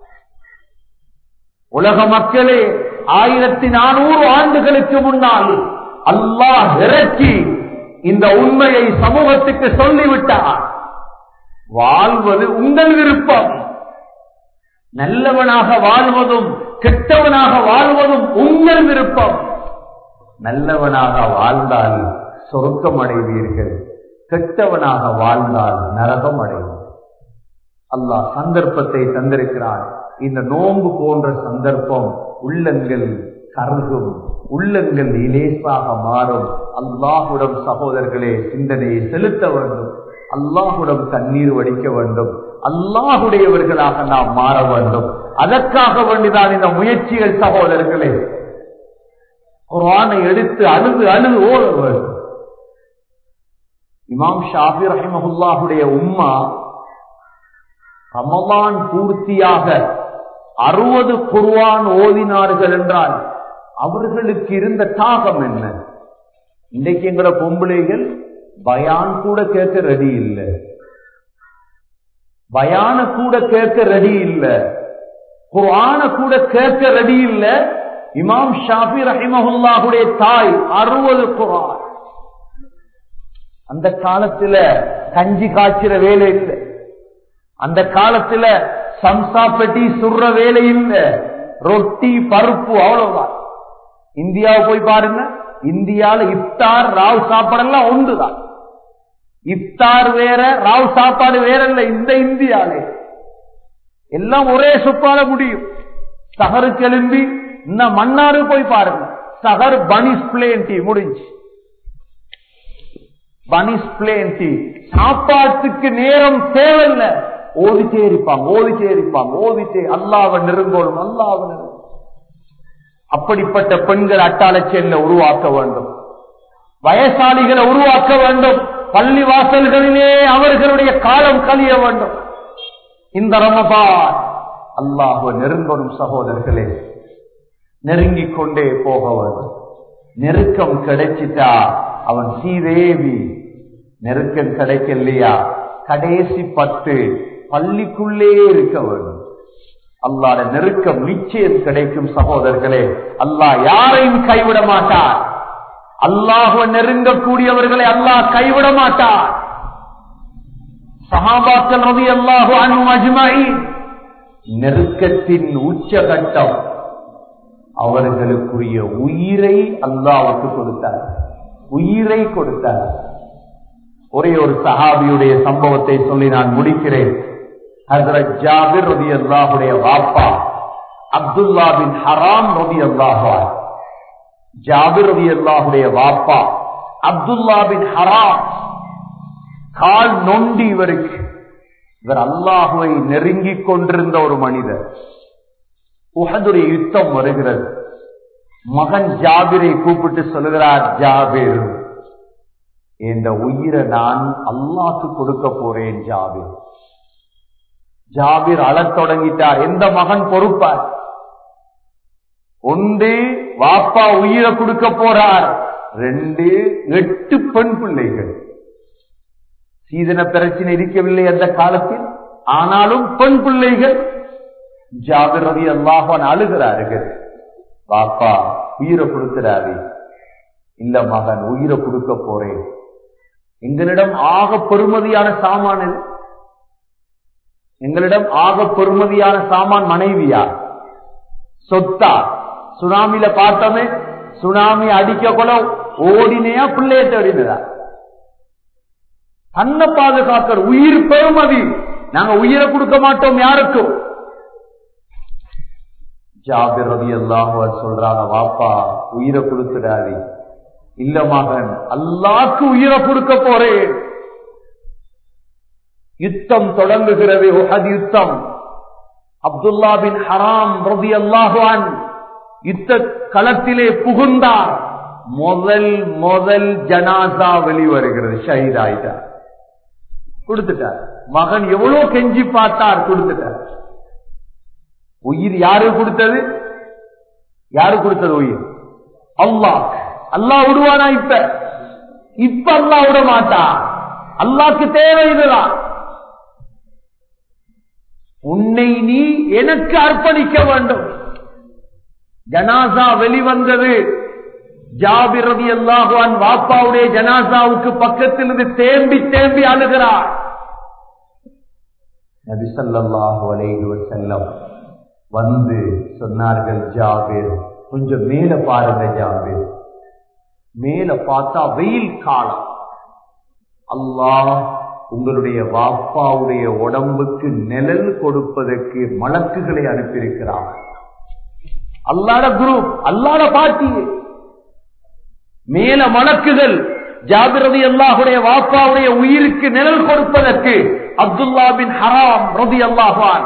உலக மக்களே ஆயிரத்தி நானூறு ஆண்டுகளுக்கு முன்னால் அல்லாஹ் இறக்கி இந்த உண்மையை சமூகத்துக்கு சொல்லிவிட்டார் வாழ்வது உங்கள் விருப்பம் நல்லவனாக வாழ்வதும் கெட்டவனாக வாழ்வதும் உங்கள் விருப்பம் நல்லவனாக வாழ்ந்தால் சொருக்கம் அடைவீர்கள் கெட்டவனாக வாழ்ந்தால் நரகம் அடைவீர்கள் அல்லாஹ் சந்தர்ப்பத்தை தந்திருக்கிறான் இந்த நோன்பு போன்ற சந்தர்ப்பம் உள்ளங்கள் கருகும் உள்ளங்கள் இலேசாக மாறும் அல்லாஹுடம் சகோதரர்களே சிந்தனையை செலுத்த வேண்டும் அல்லாஹுடம் தண்ணீர் வடிக்க வேண்டும் அல்லாஹுடையவர்களாக நாம் மாற வேண்டும் அதற்காக வேண்டிதான் இந்த முயற்சிகள் சகோதரர்களே குரானை எடுத்து அழுது அழுது ஓட வேண்டும் இமாம் ஷாஃபி ரஹிமஹுல்லாஹுடைய உம்மா ரமலான் பூர்த்தியாக அறுபது குர்வான் ஓதினார்கள் என்றால் அவர்களுக்கு இருந்த தாகம் என்ன இன்றைக்கு எங்களோட பொம்பளைகள் பயான் கூட கேட்க ரெடி இல்லை பயான கூட கேட்க ரெடி இல்லை குர்ஆன கூட கேட்க ரெடி இல்லை இமாம் ஷாஃபி ரஹிமஹுல்லாஹுடைய தாய் அறுபது குர்ஆன் அந்த காலத்துல கஞ்சி காய்ச்சிற வேலை இல்லை அந்த காலத்துல சம்சா பெட்டி சுடுற வேலை இல்லை ரொட்டி பருப்பு அவ்வளவுதான் இந்தியாவை போய் பாருங்க இந்தியால இப்தார் ராவ் சாப்பாடெல்லாம் ஒன்றுதான் இப்தார் வேற ராவ் சாப்பாடு வேற இல்ல இந்த இந்தியாலே எல்லாம் ஒரே சொப்பால முடியும் சகரு கிளம்பி இந்த மன்னாரு போய் பாருங்க சகர் பனிஸ் பிளேன் டீ முடிஞ்சு பனிஸ் பிளேன் டீ சாப்பாட்டுக்கு நேரம் தேவையில்லை ஓதிட்டே இருப்பாங்க ஓதிட்டே இருப்பாங்க ஓதிட்டே அல்லாவ நெருங்கோடும் அல்லாவ நெருங்கும் அப்படிப்பட்ட பெண்கள் அட்டாளச்செல்ல உருவாக்க வேண்டும் வயசாளிகளை உருவாக்க வேண்டும் பள்ளி வாசல்களிலே அவர்களுடைய காலம் கழிய வேண்டும் இந்த ரமபான் அல்லாஹுவ நெருங்கணும் சகோதரர்களே நெருங்கிக் கொண்டே போக வேண்டும் நெருக்கம் கிடைச்சிட்டா அவன் சீதேவி நெருக்கம் கிடைக்கலையா கடைசி பத்து பள்ளிக்குள்ளே இருக்க வேண்டும் அல்லாட நெருக்கம் நிச்சயம் கிடைக்கும் சகோதரர்களே அல்லாஹ் யாரையும் கைவிட மாட்டார் அல்லாஹுவ நெருங்கக்கூடியவர்களை அல்லாஹ் கைவிட மாட்டார் சஹாபாக்கள் ரவி அல்லாஹு அனு அஜ்மாயி நெருக்கத்தின் உச்சகட்டம் அவர்களுக்குரிய உயிரை அல்லாவுக்கு கொடுத்தார் உயிரை கொடுத்தார் ஒரே ஒரு சஹாபியுடைய சம்பவத்தை சொல்லி நான் முடிக்கிறேன் ஹசரத் ஜாபிர் ரதி அல்லாஹுடைய வாப்பா அப்துல்லா பின் ஹராம் ரதி அல்லாஹா ஜாபிர் ரதி அல்லாஹுடைய வாப்பா அப்துல்லா பின் ஹராம் கால் நொண்டி இவருக்கு இவர் அல்லாஹுவை நெருங்கிக் கொண்டிருந்த ஒரு மனிதர் உகதுடைய யுத்தம் வருகிறது மகன் ஜாபிரை கூப்பிட்டு சொல்லுகிறார் ஜாபிர் இந்த உயிரை நான் அல்லாக்கு கொடுக்க போறேன் ஜாபிர் ஜாபிர் அழத் தொடங்கிட்டார் எந்த மகன் பொறுப்பார் ஒன்று வாப்பா உயிரை கொடுக்க போறார் ரெண்டு எட்டு பெண் பிள்ளைகள் சீதன பிரச்சனை இருக்கவில்லை அந்த காலத்தில் ஆனாலும் பெண் பிள்ளைகள் ஜாபிர் ரவி அல்லாஹான் அழுகிறார்கள் வாப்பா உயிரை கொடுக்கிறாரு இல்ல மகன் உயிரை கொடுக்க போறேன் எங்களிடம் ஆக பெருமதியான சாமான் இது எங்களிடம் ஆக பெருமதியான சாமான் மனைவியா சொத்தா சுனாமில பார்த்தோமே சுனாமி அடிக்க கூட ஓடினையா பிள்ளைய தேடினதா தன்னை பாதுகாக்கிற உயிர் பெருமதி நாங்க உயிரை கொடுக்க மாட்டோம் யாருக்கும் ஜாபிர் ரவி அல்லாஹ் சொல்றாங்க வாப்பா உயிரை கொடுத்துடாது இல்ல மகன் அல்லாக்கு உயிரை கொடுக்க போறேன் யுத்தம் தொடங்குகிறது உஹத் யுத்தம் அப்துல்லா பின் ஹராம் ரவி அல்லாஹான் யுத்த களத்திலே புகுந்தார் முதல் முதல் ஜனாசா வெளிவருகிறது ஷஹீத் ஆயிட்டார் கொடுத்துட்டார் மகன் எவ்வளவு கெஞ்சி பார்த்தார் கொடுத்துட்டார் உயிர் யாரு கொடுத்தது யாரு கொடுத்தது உயிர் அல்லாஹ் அல்லாஹ் விடுவானா இப்ப இப்ப அல்லாஹ் விட மாட்டான் அல்லாஹ்க்கு தேவை இதுதான் உன்னை நீ எனக்கு அர்ப்பணிக்க வேண்டும் ஜனாசா வெளிவந்தது ஜாபிரதி அல்லாஹுவான் வாப்பாவுடைய ஜனாசாவுக்கு பக்கத்தில் இருந்து தேம்பி தேம்பி அழுகிறார் நபி ஸல்லல்லாஹு அலைஹி வஸல்லம் வந்து சொன்னார்கள் ஜாபிர் கொஞ்சம் மேல பாருங்க ஜாபிர் மேல பார்த்தா வெயில் காலம் அல்லாஹ் உங்களுடைய வாப்பாவுடைய உடம்புக்கு நிழல் கொடுப்பதற்கு மலக்குகளை அனுப்பியிருக்கிறார் அல்லாட குரூப் அல்லாட பாட்டி மேல மலக்குகள் ஜாபிரதி அல்லாஹுடைய வாப்பாவுடைய உயிருக்கு நிழல் கொடுப்பதற்கு அப்துல்லா பின் ஹராம் ரதி அல்லாஹான்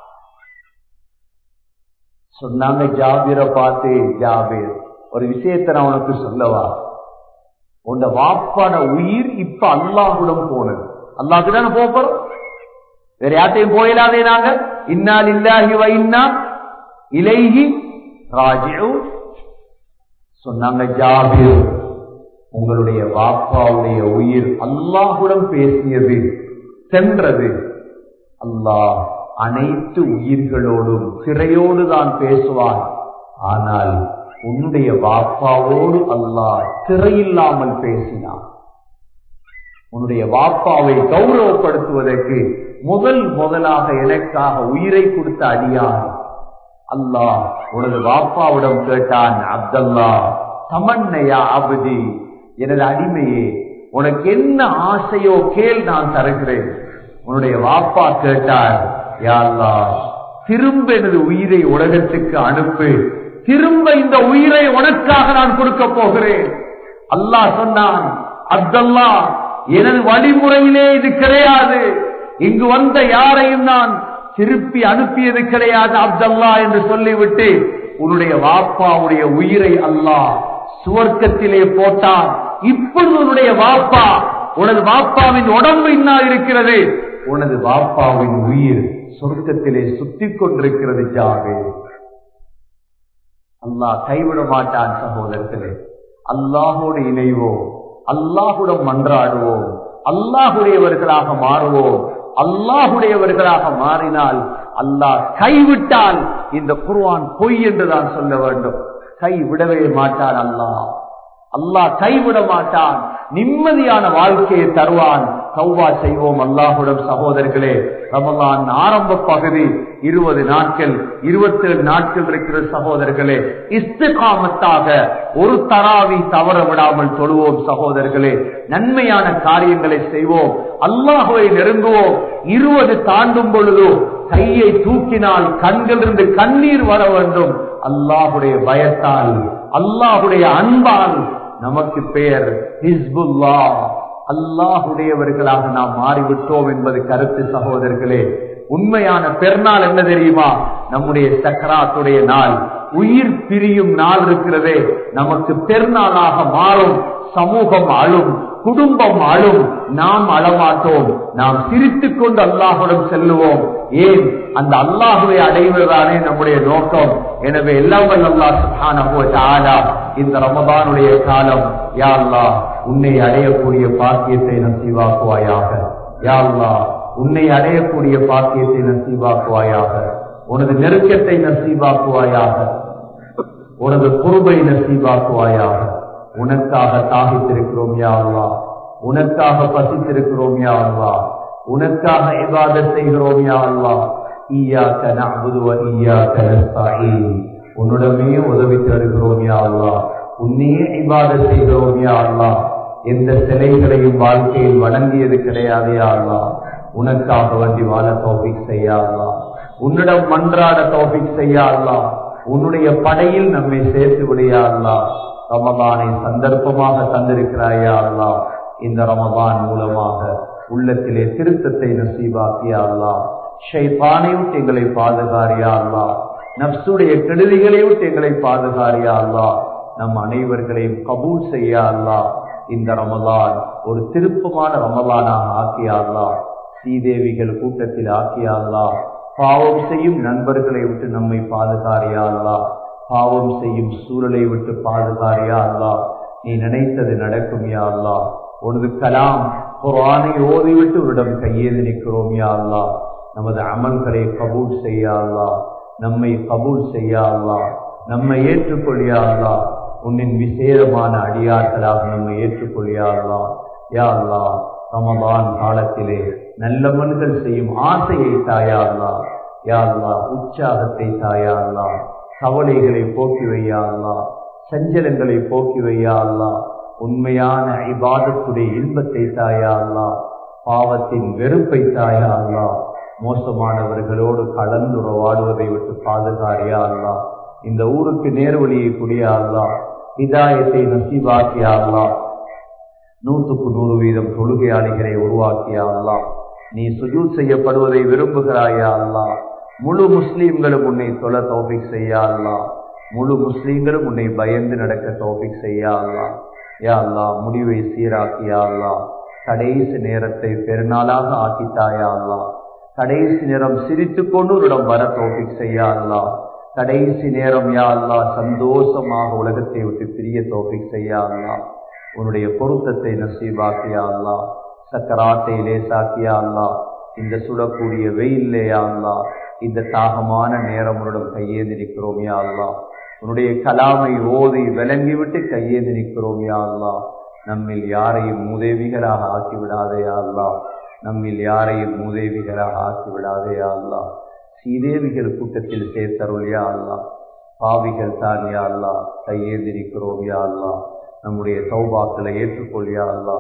சொன்னாங்க ஜாபிர பார்த்து ஜாபிர் ஒரு விஷயத்தை நான் உனக்கு சொல்லவா உன் வாப்பாட உயிர் இப்ப அல்லாஹுடன் போனது அல்லாஹுக்கு தானே போக போறோம் வேற யார்ட்டையும் போயிடாதே நாங்க இன்னால் இல்லாஹி வ இன்னா இலைஹி ராஜிஉ சொன்னாங்க ஜாபிர் உங்களுடைய வாப்பாவுடைய உயிர் அல்லாஹுடன் பேசியது சென்றது அல்லாஹ் அனைத்து உயிர்களோடும் சிறையோடு தான் பேசுவான் ஆனால் உன்னுடைய வாப்பாவோடு அல்லாஹ் சிறையில்லாமல் பேசினான் உன்னுடைய வாப்பாவை கௌரவப்படுத்துவதற்கு முதல் முதலாக எனக்காக உயிரை கொடுத்த அடியான் அல்லாஹ் உனது வாப்பாவிடம் கேட்டான் அப்தல்லா தமன்னையா அபதி எனது அடிமையே உனக்கு என்ன ஆசையோ கேள் நான் தருகிறேன் உன்னுடைய வாப்பா கேட்டார் யாழ்லா திரும்ப எனது உயிரை உலகத்துக்கு அனுப்பு திரும்ப இந்த உயிரை உனக்காக நான் கொடுக்க போகிறேன் அல்லாஹ் சொன்னான் அப்தல்லா எனது வழிமுறையிலே இது கிடையாது இங்கு வந்த யாரையும் நான் திருப்பி அனுப்பியது கிடையாது அப்தல்லா என்று சொல்லிவிட்டு உன்னுடைய வாப்பாவுடைய உயிரை அல்லாஹ் சுவர்க்கத்திலே போட்டான் இப்பொழுது உன்னுடைய வாப்பா உனது வாப்பாவின் உடம்பு இன்னா இருக்கிறது உனது வாப்பாவின் உயிர் சொர்க்கத்திலே சுத்திக் கொண்டிருக்கிறது ஜாவே அல்லாஹ் கைவிட மாட்டான் சகோதரர்களே அல்லாஹோடு இணைவோம் அல்லாஹுடன் மன்றாடுவோம் அல்லாஹுடையவர்களாக மாறுவோம் அல்லாஹுடையவர்களாக மாறினால் அல்லாஹ் கைவிட்டால் இந்த குர்வான் பொய் என்றுதான் சொல்ல வேண்டும் கை விடவே மாட்டான் அல்லாஹ் அல்லாஹ் கைவிட மாட்டான் நிம்மதியான வாழ்க்கையை தருவான் சௌவா செய்வோம் அல்லாஹுடன் சகோதரர்களே ரமலான் ஆரம்ப பகுதி இருபது நாட்கள் இருபத்தி ஏழு நாட்கள் இருக்கிற சகோதரர்களே இஸ்திகாமத்தாக ஒரு தராவி தவற விடாமல் தொழுவோம் சகோதரர்களே நன்மையான காரியங்களை செய்வோம் அல்லாஹுவை நெருங்குவோம் இருபது தாண்டும் பொழுதோ கையை தூக்கினால் கண்களிலிருந்து கண்ணீர் வர வேண்டும் அல்லாஹுடைய பயத்தால் அல்லாஹுடைய அன்பால் நமக்கு பெயர் ஹிஸ்புல்லா அல்லாஹுடையவர்களாக நாம் மாறிவிட்டோம் என்பது கருத்து சகோதரர்களே உண்மையான பெருநாள் என்ன தெரியுமா நம்முடைய சக்கராத்துடைய நாள் உயிர் பிரியும் நாள் இருக்கிறதே நமக்கு பெருநாளாக மாறும் சமூகம் அழும் குடும்பம் அழும் நாம் அழமாட்டோம் நாம் சிரித்துக் கொண்டு அல்லாஹுடன் செல்லுவோம் ஏன் அந்த அல்லாஹுவை அடைவதுதானே நம்முடைய நோக்கம் எனவே எல்லாம் அல்லா இந்த ரமதானுடைய காலம் யா அல்லா உன்னை அடையக்கூடிய பாக்கியத்தை நசீவாக்குவாயாக யா அல்லா உன்னை அடையக்கூடிய பாக்கியத்தை நசீவாக்குவாயாக உனது நெருக்கத்தை நசீவாக்குவாயாக உனது பொறுமை நசீவாக்குவாயாக உனக்காக தாகித்திருக்கிறோம் யா அல்லா உனக்காக பசித்திருக்கிறோம் யா அல்லா உனக்காக இபாதத் செய்கிறோம் யா அல்லா ஈயாக்க நஅபுது வ ஈயாக்க நஸ்தஈன் உன்னிடமே உதவி தருகிறோம் யா அல்லா உன்னையே இபாதத் செய்கிறோம் யா அல்லா எந்த சிலைகளையும் வாழ்க்கையில் வணங்கியது கிடையாது யா அல்லா உனக்காக வேண்டி வாழ தௌபிக் செய்யா அல்லா உன்னிடம் மன்றாட தௌபிக் செய்யா அல்லா உன்னுடைய படையில் நம்மை சேர்த்து விடையா அல்லா ரமபானை சந்தர்ப்பமாக தந்திருக்கிறாயா அல்லா இந்த ரமபான் மூலமாக உள்ளத்திலே திருத்தத்தை நசீபாக்கியா அல்லா ஷைபானை விட்டு எங்களை பாதுகாரியா அல்லா நப்சுடைய கெடுதிகளை விட்டு எங்களை பாதுகாரியா அல்லா நம் அனைவர்களையும் கபூல் செய்யா அல்லா இந்த ரமதான் ஒரு திருப்பமான ரமதானாக ஆக்கியா அல்லா ஸ்ரீதேவிகள் கூட்டத்தில் ஆக்கியா அல்லா பாவம் செய்யும் நண்பர்களை விட்டு நம்மை பாதுகாரியா அல்லா பாவம் செய்யும் சூழலை விட்டு பாதுகாரியா அல்லா நீ நினைத்தது நடக்கும் யா அல்லா உனது கலாம் குரானை ஓதிவிட்டு உன்னிடம் கையேந்து நிற்கிறோம் யா அல்லா நமது அமல்களை கபூல் செய்யா அல்லா நம்மை கபூல் செய்யா அல்லா நம்மை ஏற்றுக்கொள்ளியா அல்லா உன்னின் விசேதமான அடியார்களாக நம்மை ஏற்றுக்கொள்ளியா அல்லா யா அல்லா ரமலான் காலத்திலே நல்லமன்கள் செய்யும் ஆசையை தாயா அல்லா யா அல்லா உற்சாகத்தை தாயா அல்லா கவலைகளை போக்கி வையா அல்லா சஞ்சலங்களை போக்கி வையா அல்லா உண்மையான இபாதத்துடைய இன்பத்தை தாயா அல்லா பாவத்தின் வெறுப்பை தாயா அல்லா மோசமானவர்களோடு கலந்துறவாடுவதை விட்டு பாதுகாரியா அல்லா இந்த ஊருக்கு நேர்வழியை குடியா அல்லா இதாயத்தை நசீபாக்கியா அல்லா நூற்றுக்கு நூறு வீதம் தொழுகையாளிகளை உருவாக்கியா அல்லா நீ சுஜூத் செய்யப்படுவதை விரும்புகிறாயா அல்லா முழு முஸ்லீம்களும் உன்னை தொலை தோபிக் செய்யா அல்லா முழு முஸ்லீம்களும் உன்னை பயந்து நடக்க தோபிக் செய்யா அல்லா யா அல்லா முடிவை சீராக்கியா அல்லா கடைசி நேரத்தை பெருநாளாக ஆக்கித்தாயா அல்லா கடைசி நேரம் சிரித்து கொண்டு உன்னிடம் வர தோபிக் செய்யா அல்லா கடைசி நேரம் யா அல்லா சந்தோஷமாக உலகத்தை விட்டு பிரிய தோபிக் செய்யா அல்லா உன்னுடைய பொருத்தத்தை நசீபாக்கியா அல்லா சக்கராத்தை லேசாக்கியா அல்லா இந்த சுடக்கூடிய வெயில்லையா அல்லா இந்த தாகமான நேரம் உன்னிடம் கையேந்தி நிற்கிறோம் யா அல்லா உன்னுடைய கலாமை ஓதி விளங்கிவிட்டு கையேந்தி நிற்கிறோம் யா அல்லா நம்மில் யாரையும் மூதேவிகளாக ஆக்கிவிடாதே அல்லா நம்மில் யாரையும் மூதேவிகளாக ஆக்கிவிடாதே அல்லா சீதேவிகள் கூட்டத்தில் சேர்த்தருள் யா அல்லா பாவிகள் தான் யா அல்லா கையேந்தி நிற்கிறோம் யா அல்லா நம்முடைய சௌபாக்களை ஏற்றுக்கொள்ளியா அல்லா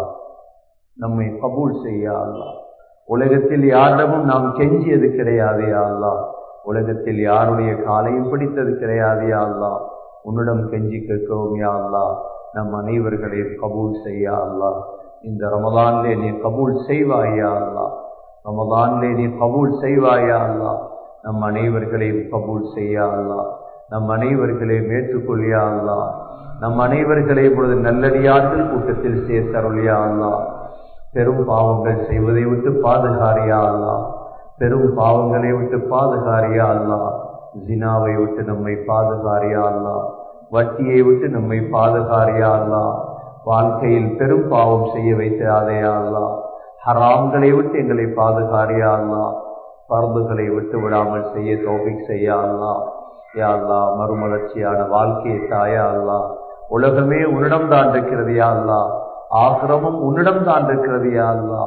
நம்மை கபூல் செய்ய அல்லா உலகத்தில் யாரிடமும் நாம் கெஞ்சியது கிடையாது அல்லா உலகத்தில் யாருடைய காலையும் பிடித்தது கிடையாது அல்லா உன்னிடம் கெஞ்சி கேட்கிறோம் யா அல்லா நம் அனைவர்களையும் கபூல் செய்ய அல்லா இந்த ரமதான்லே நீ கபூல் செய்வாயா அல்லா ரமதான்லே நீ கபூல் செய்வாயா அல்லா நம் அனைவர்களையும் கபூல் செய்ய அல்லா நம் அனைவர்களையும் ஏற்றுக்கொள்ளியா அல்லா நம் அனைவர்களை இப்பொழுது நல்லடியார்கள் கூட்டத்தில் சேர்த்தருளியா அல்லா பெரும் பாவங்கள் செய்வதை விட்டு பாதுகாரியா அல்லா பெரும் பாவங்களை விட்டு பாதுகாரியா அல்லா ஜினாவை விட்டு நம்மை பாதுகாரியா அல்லா வட்டியை விட்டு நம்மை பாதுகாரியா அல்லா வாழ்க்கையில் பெரும் பாவம் செய்ய வைத்தாதே அல்லா ஹராம்களை விட்டு எங்களை பாதுகாரியா அல்லா பரம்புகளை விட்டு விடாமல் செய்ய தோபிக் செய்ய அல்லா யா அல்லா மறுமலர்ச்சியான வாழ்க்கையை தாயா அல்லா உலகமே உன்னிடம் தான் இருக்கிறது யா அல்லா ஆசிரமும் உன்னிடம் தான் இருக்கிறது யா அல்லா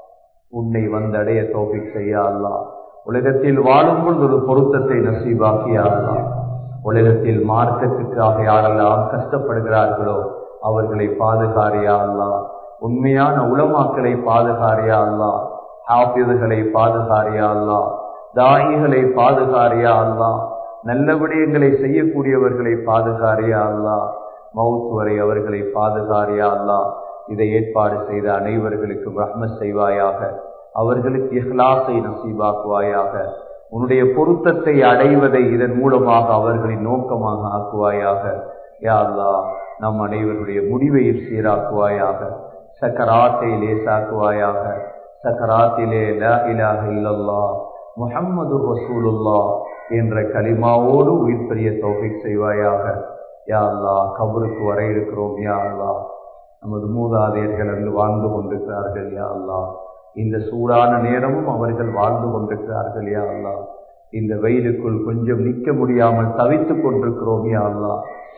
உன்னை வந்தடைய தோபிக் செய்ய அல்லா உலகத்தில் வாழும் பொழுது ஒரு பொருத்தத்தை நசீபாக்கியா அல்லா உலகத்தில் மார்க்கத்துக்காக யாரெல்லாம் கஷ்டப்படுகிறார்களோ அவர்களை பாதுகாரியா அல்லா உண்மையான உளமாக்களை பாதுகாரியா அல்லா ஹாபிதுகளை பாதுகாரியா அல்லா தாயிகளை பாதுகாரியா அல்லா நல்ல விடயங்களை செய்யக்கூடியவர்களை பாதுகாரியா அல்லா மவுத் வரை அவர்களை பாதுகாரியா அல்லா இதை ஏற்பாடு செய்த அனைவர்களுக்கும் ரஹ்ம செய்வாயாக அவர்களுக்கு இஹ்லாசை நசீபாக்குவாயாக உன்னுடைய பொருத்தத்தை அடைவதை இதன் மூலமாக அவர்களின் நோக்கமாக ஆக்குவாயாக யா அல்லா நம் அனைவருடைய முடிவையும் சீராக்குவாயாக சக்கராத்தை லேசாக்குவாயாக சக்கராத்திலே லா இலாஹ இல்லல்லா முஹம்மது ரசூலுல்லா என்ற கலிமாவோடு உயிர் பெரிய தௌஃபீக் செய்வாயாக யா அல்லா கபருக்கு வர இருக்கிறோம் யா அல்லா நமது மூதாதையர்கள் அங்கு வாழ்ந்து கொண்டிருக்கிறார்கள் யா அல்லா இந்த சூடான நேரமும் அவர்கள் வாழ்ந்து கொண்டிருக்கிறார்கள் யா அல்லா இந்த வெயிலுக்குள் கொஞ்சம் நிற்க முடியாமல் தவித்துக் கொண்டிருக்கிறோம் யா அல்லா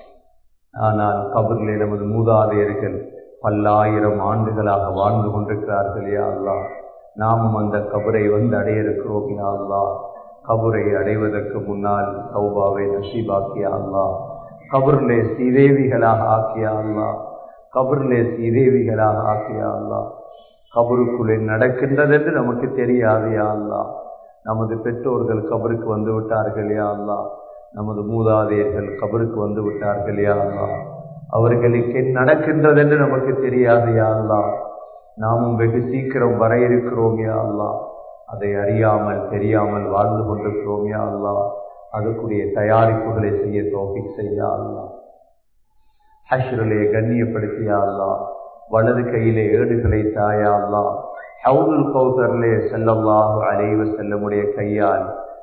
ஆனால் கபரிலே நமது மூதாதையர்கள் பல்லாயிரம் ஆண்டுகளாக வாழ்ந்து கொண்டிருக்கிறார்கள் யா அல்லா நாமும் அந்த கபரை வந்து அடைய இருக்கிறோம் யா அல்லா கபரை அடைவதற்கு முன்னால் சௌபாவை நசீபாக்கியா அல்லா கபரிலே சீதேவிகளாக ஆக்கியா அல்லா கபரிலே சீதேவிகளாக ஆக்கியா அல்லா கபருக்குள்ளே நடக்கின்றது என்று நமக்கு தெரியாது யா அல்லா நமது பெற்றோர்கள் கபருக்கு வந்து விட்டார்கள் யா அல்லா நமது மூதாதையர்கள் கபருக்கு வந்து விட்டார்கள் யா அல்லா அவர்களுக்கு என்ன நடக்கின்றது என்று நமக்கு தெரியாது யா அல்லா நாமும் வெகு சீக்கிரம் வர இருக்கிறோம் யா அல்லா அதை அறியாமல் தெரியாமல் வாழ்ந்து கொண்டிருக்கிறோம் யா அல்லா அதுக்குரிய தயாரிப்புகளை செய்ய தோப்பி செய்யா அல்லா ஹஷ்ரலே கண்ணியப்படுத்தியா அல்லா வலது கையிலே ஏடுகளை தாயா அல்லா ஹவுதுல் கௌசர்லே செல்லல்லாஹு அலைவ செல்லமுடைய கையால்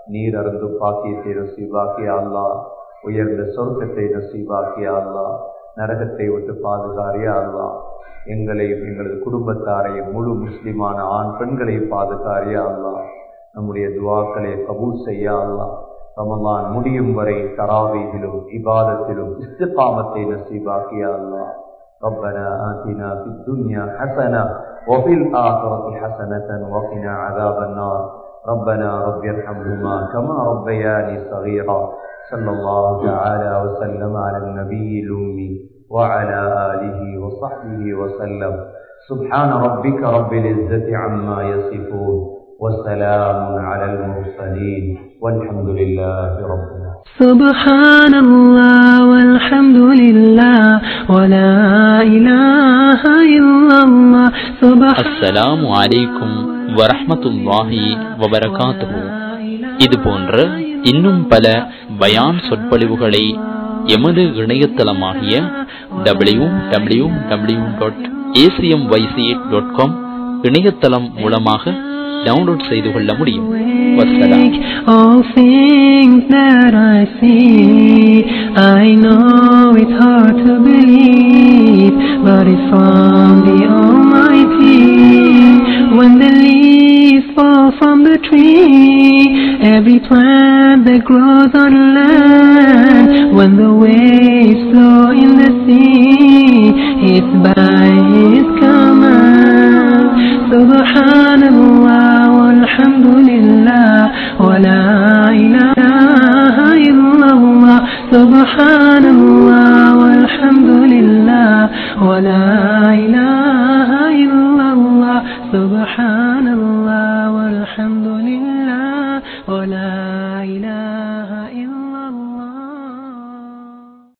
நீர் அருந்து பாக்கியத்தை நசீபாக்கிய அல்லா உயர்ந்த சொர்க்கத்தை நசீபாக்கிய அல்லா நரகத்தை விட்டு பாதுகாரியா அல்லா எங்களையும் எங்களது குடும்பத்தாரையும் முழு முஸ்லிமான ஆண் பெண்களை பாதுகாரியா அல்லா நம்முடைய துவாக்களை கபூல் செய்ய அல்லா ரமலான் முடியும் வரை தராவீகிலும் இபாதத்திலும் இஸ்திகாமத்தை நசீபாக்கியா அல்லா ربنا آتنا في الدنيا حسنة وفي الآخرة حسنة وقنا عذاب النار ربنا رب ارحمهما كما ربياني صغيرا صلى الله تعالى وسلم على النبي الأمي وعلى آله وصحبه وسلم سبحان ربك رب العزة عما يصفون وسلام على المرسلين والحمد لله رب العالمين سبحان الله والحمد لله ولا إله إلا الله سبحان அஸ்ஸலாமு அலைக்கும் வரஹ்மத்துல்லாஹி வபரகாத்துஹு இது போன்ற இன்னும் பல பயான் சொற்பொழிவுகளை எமது இணையதளமாகிய W W W dot A C M Y C dot com இணையதளம் மூலமாக டவுன்லோட் செய்து கொள்ள முடியும் வசலாம் All things that I see, I know it's hard to believe, but it's from the Almighty. When the leaves fall from the tree, every plant that grows on land, when the waves flow in the sea, it's by His command. Subhanallah walhamdulillah wa la ilaha illallah Subhanallah walhamdulillah wa la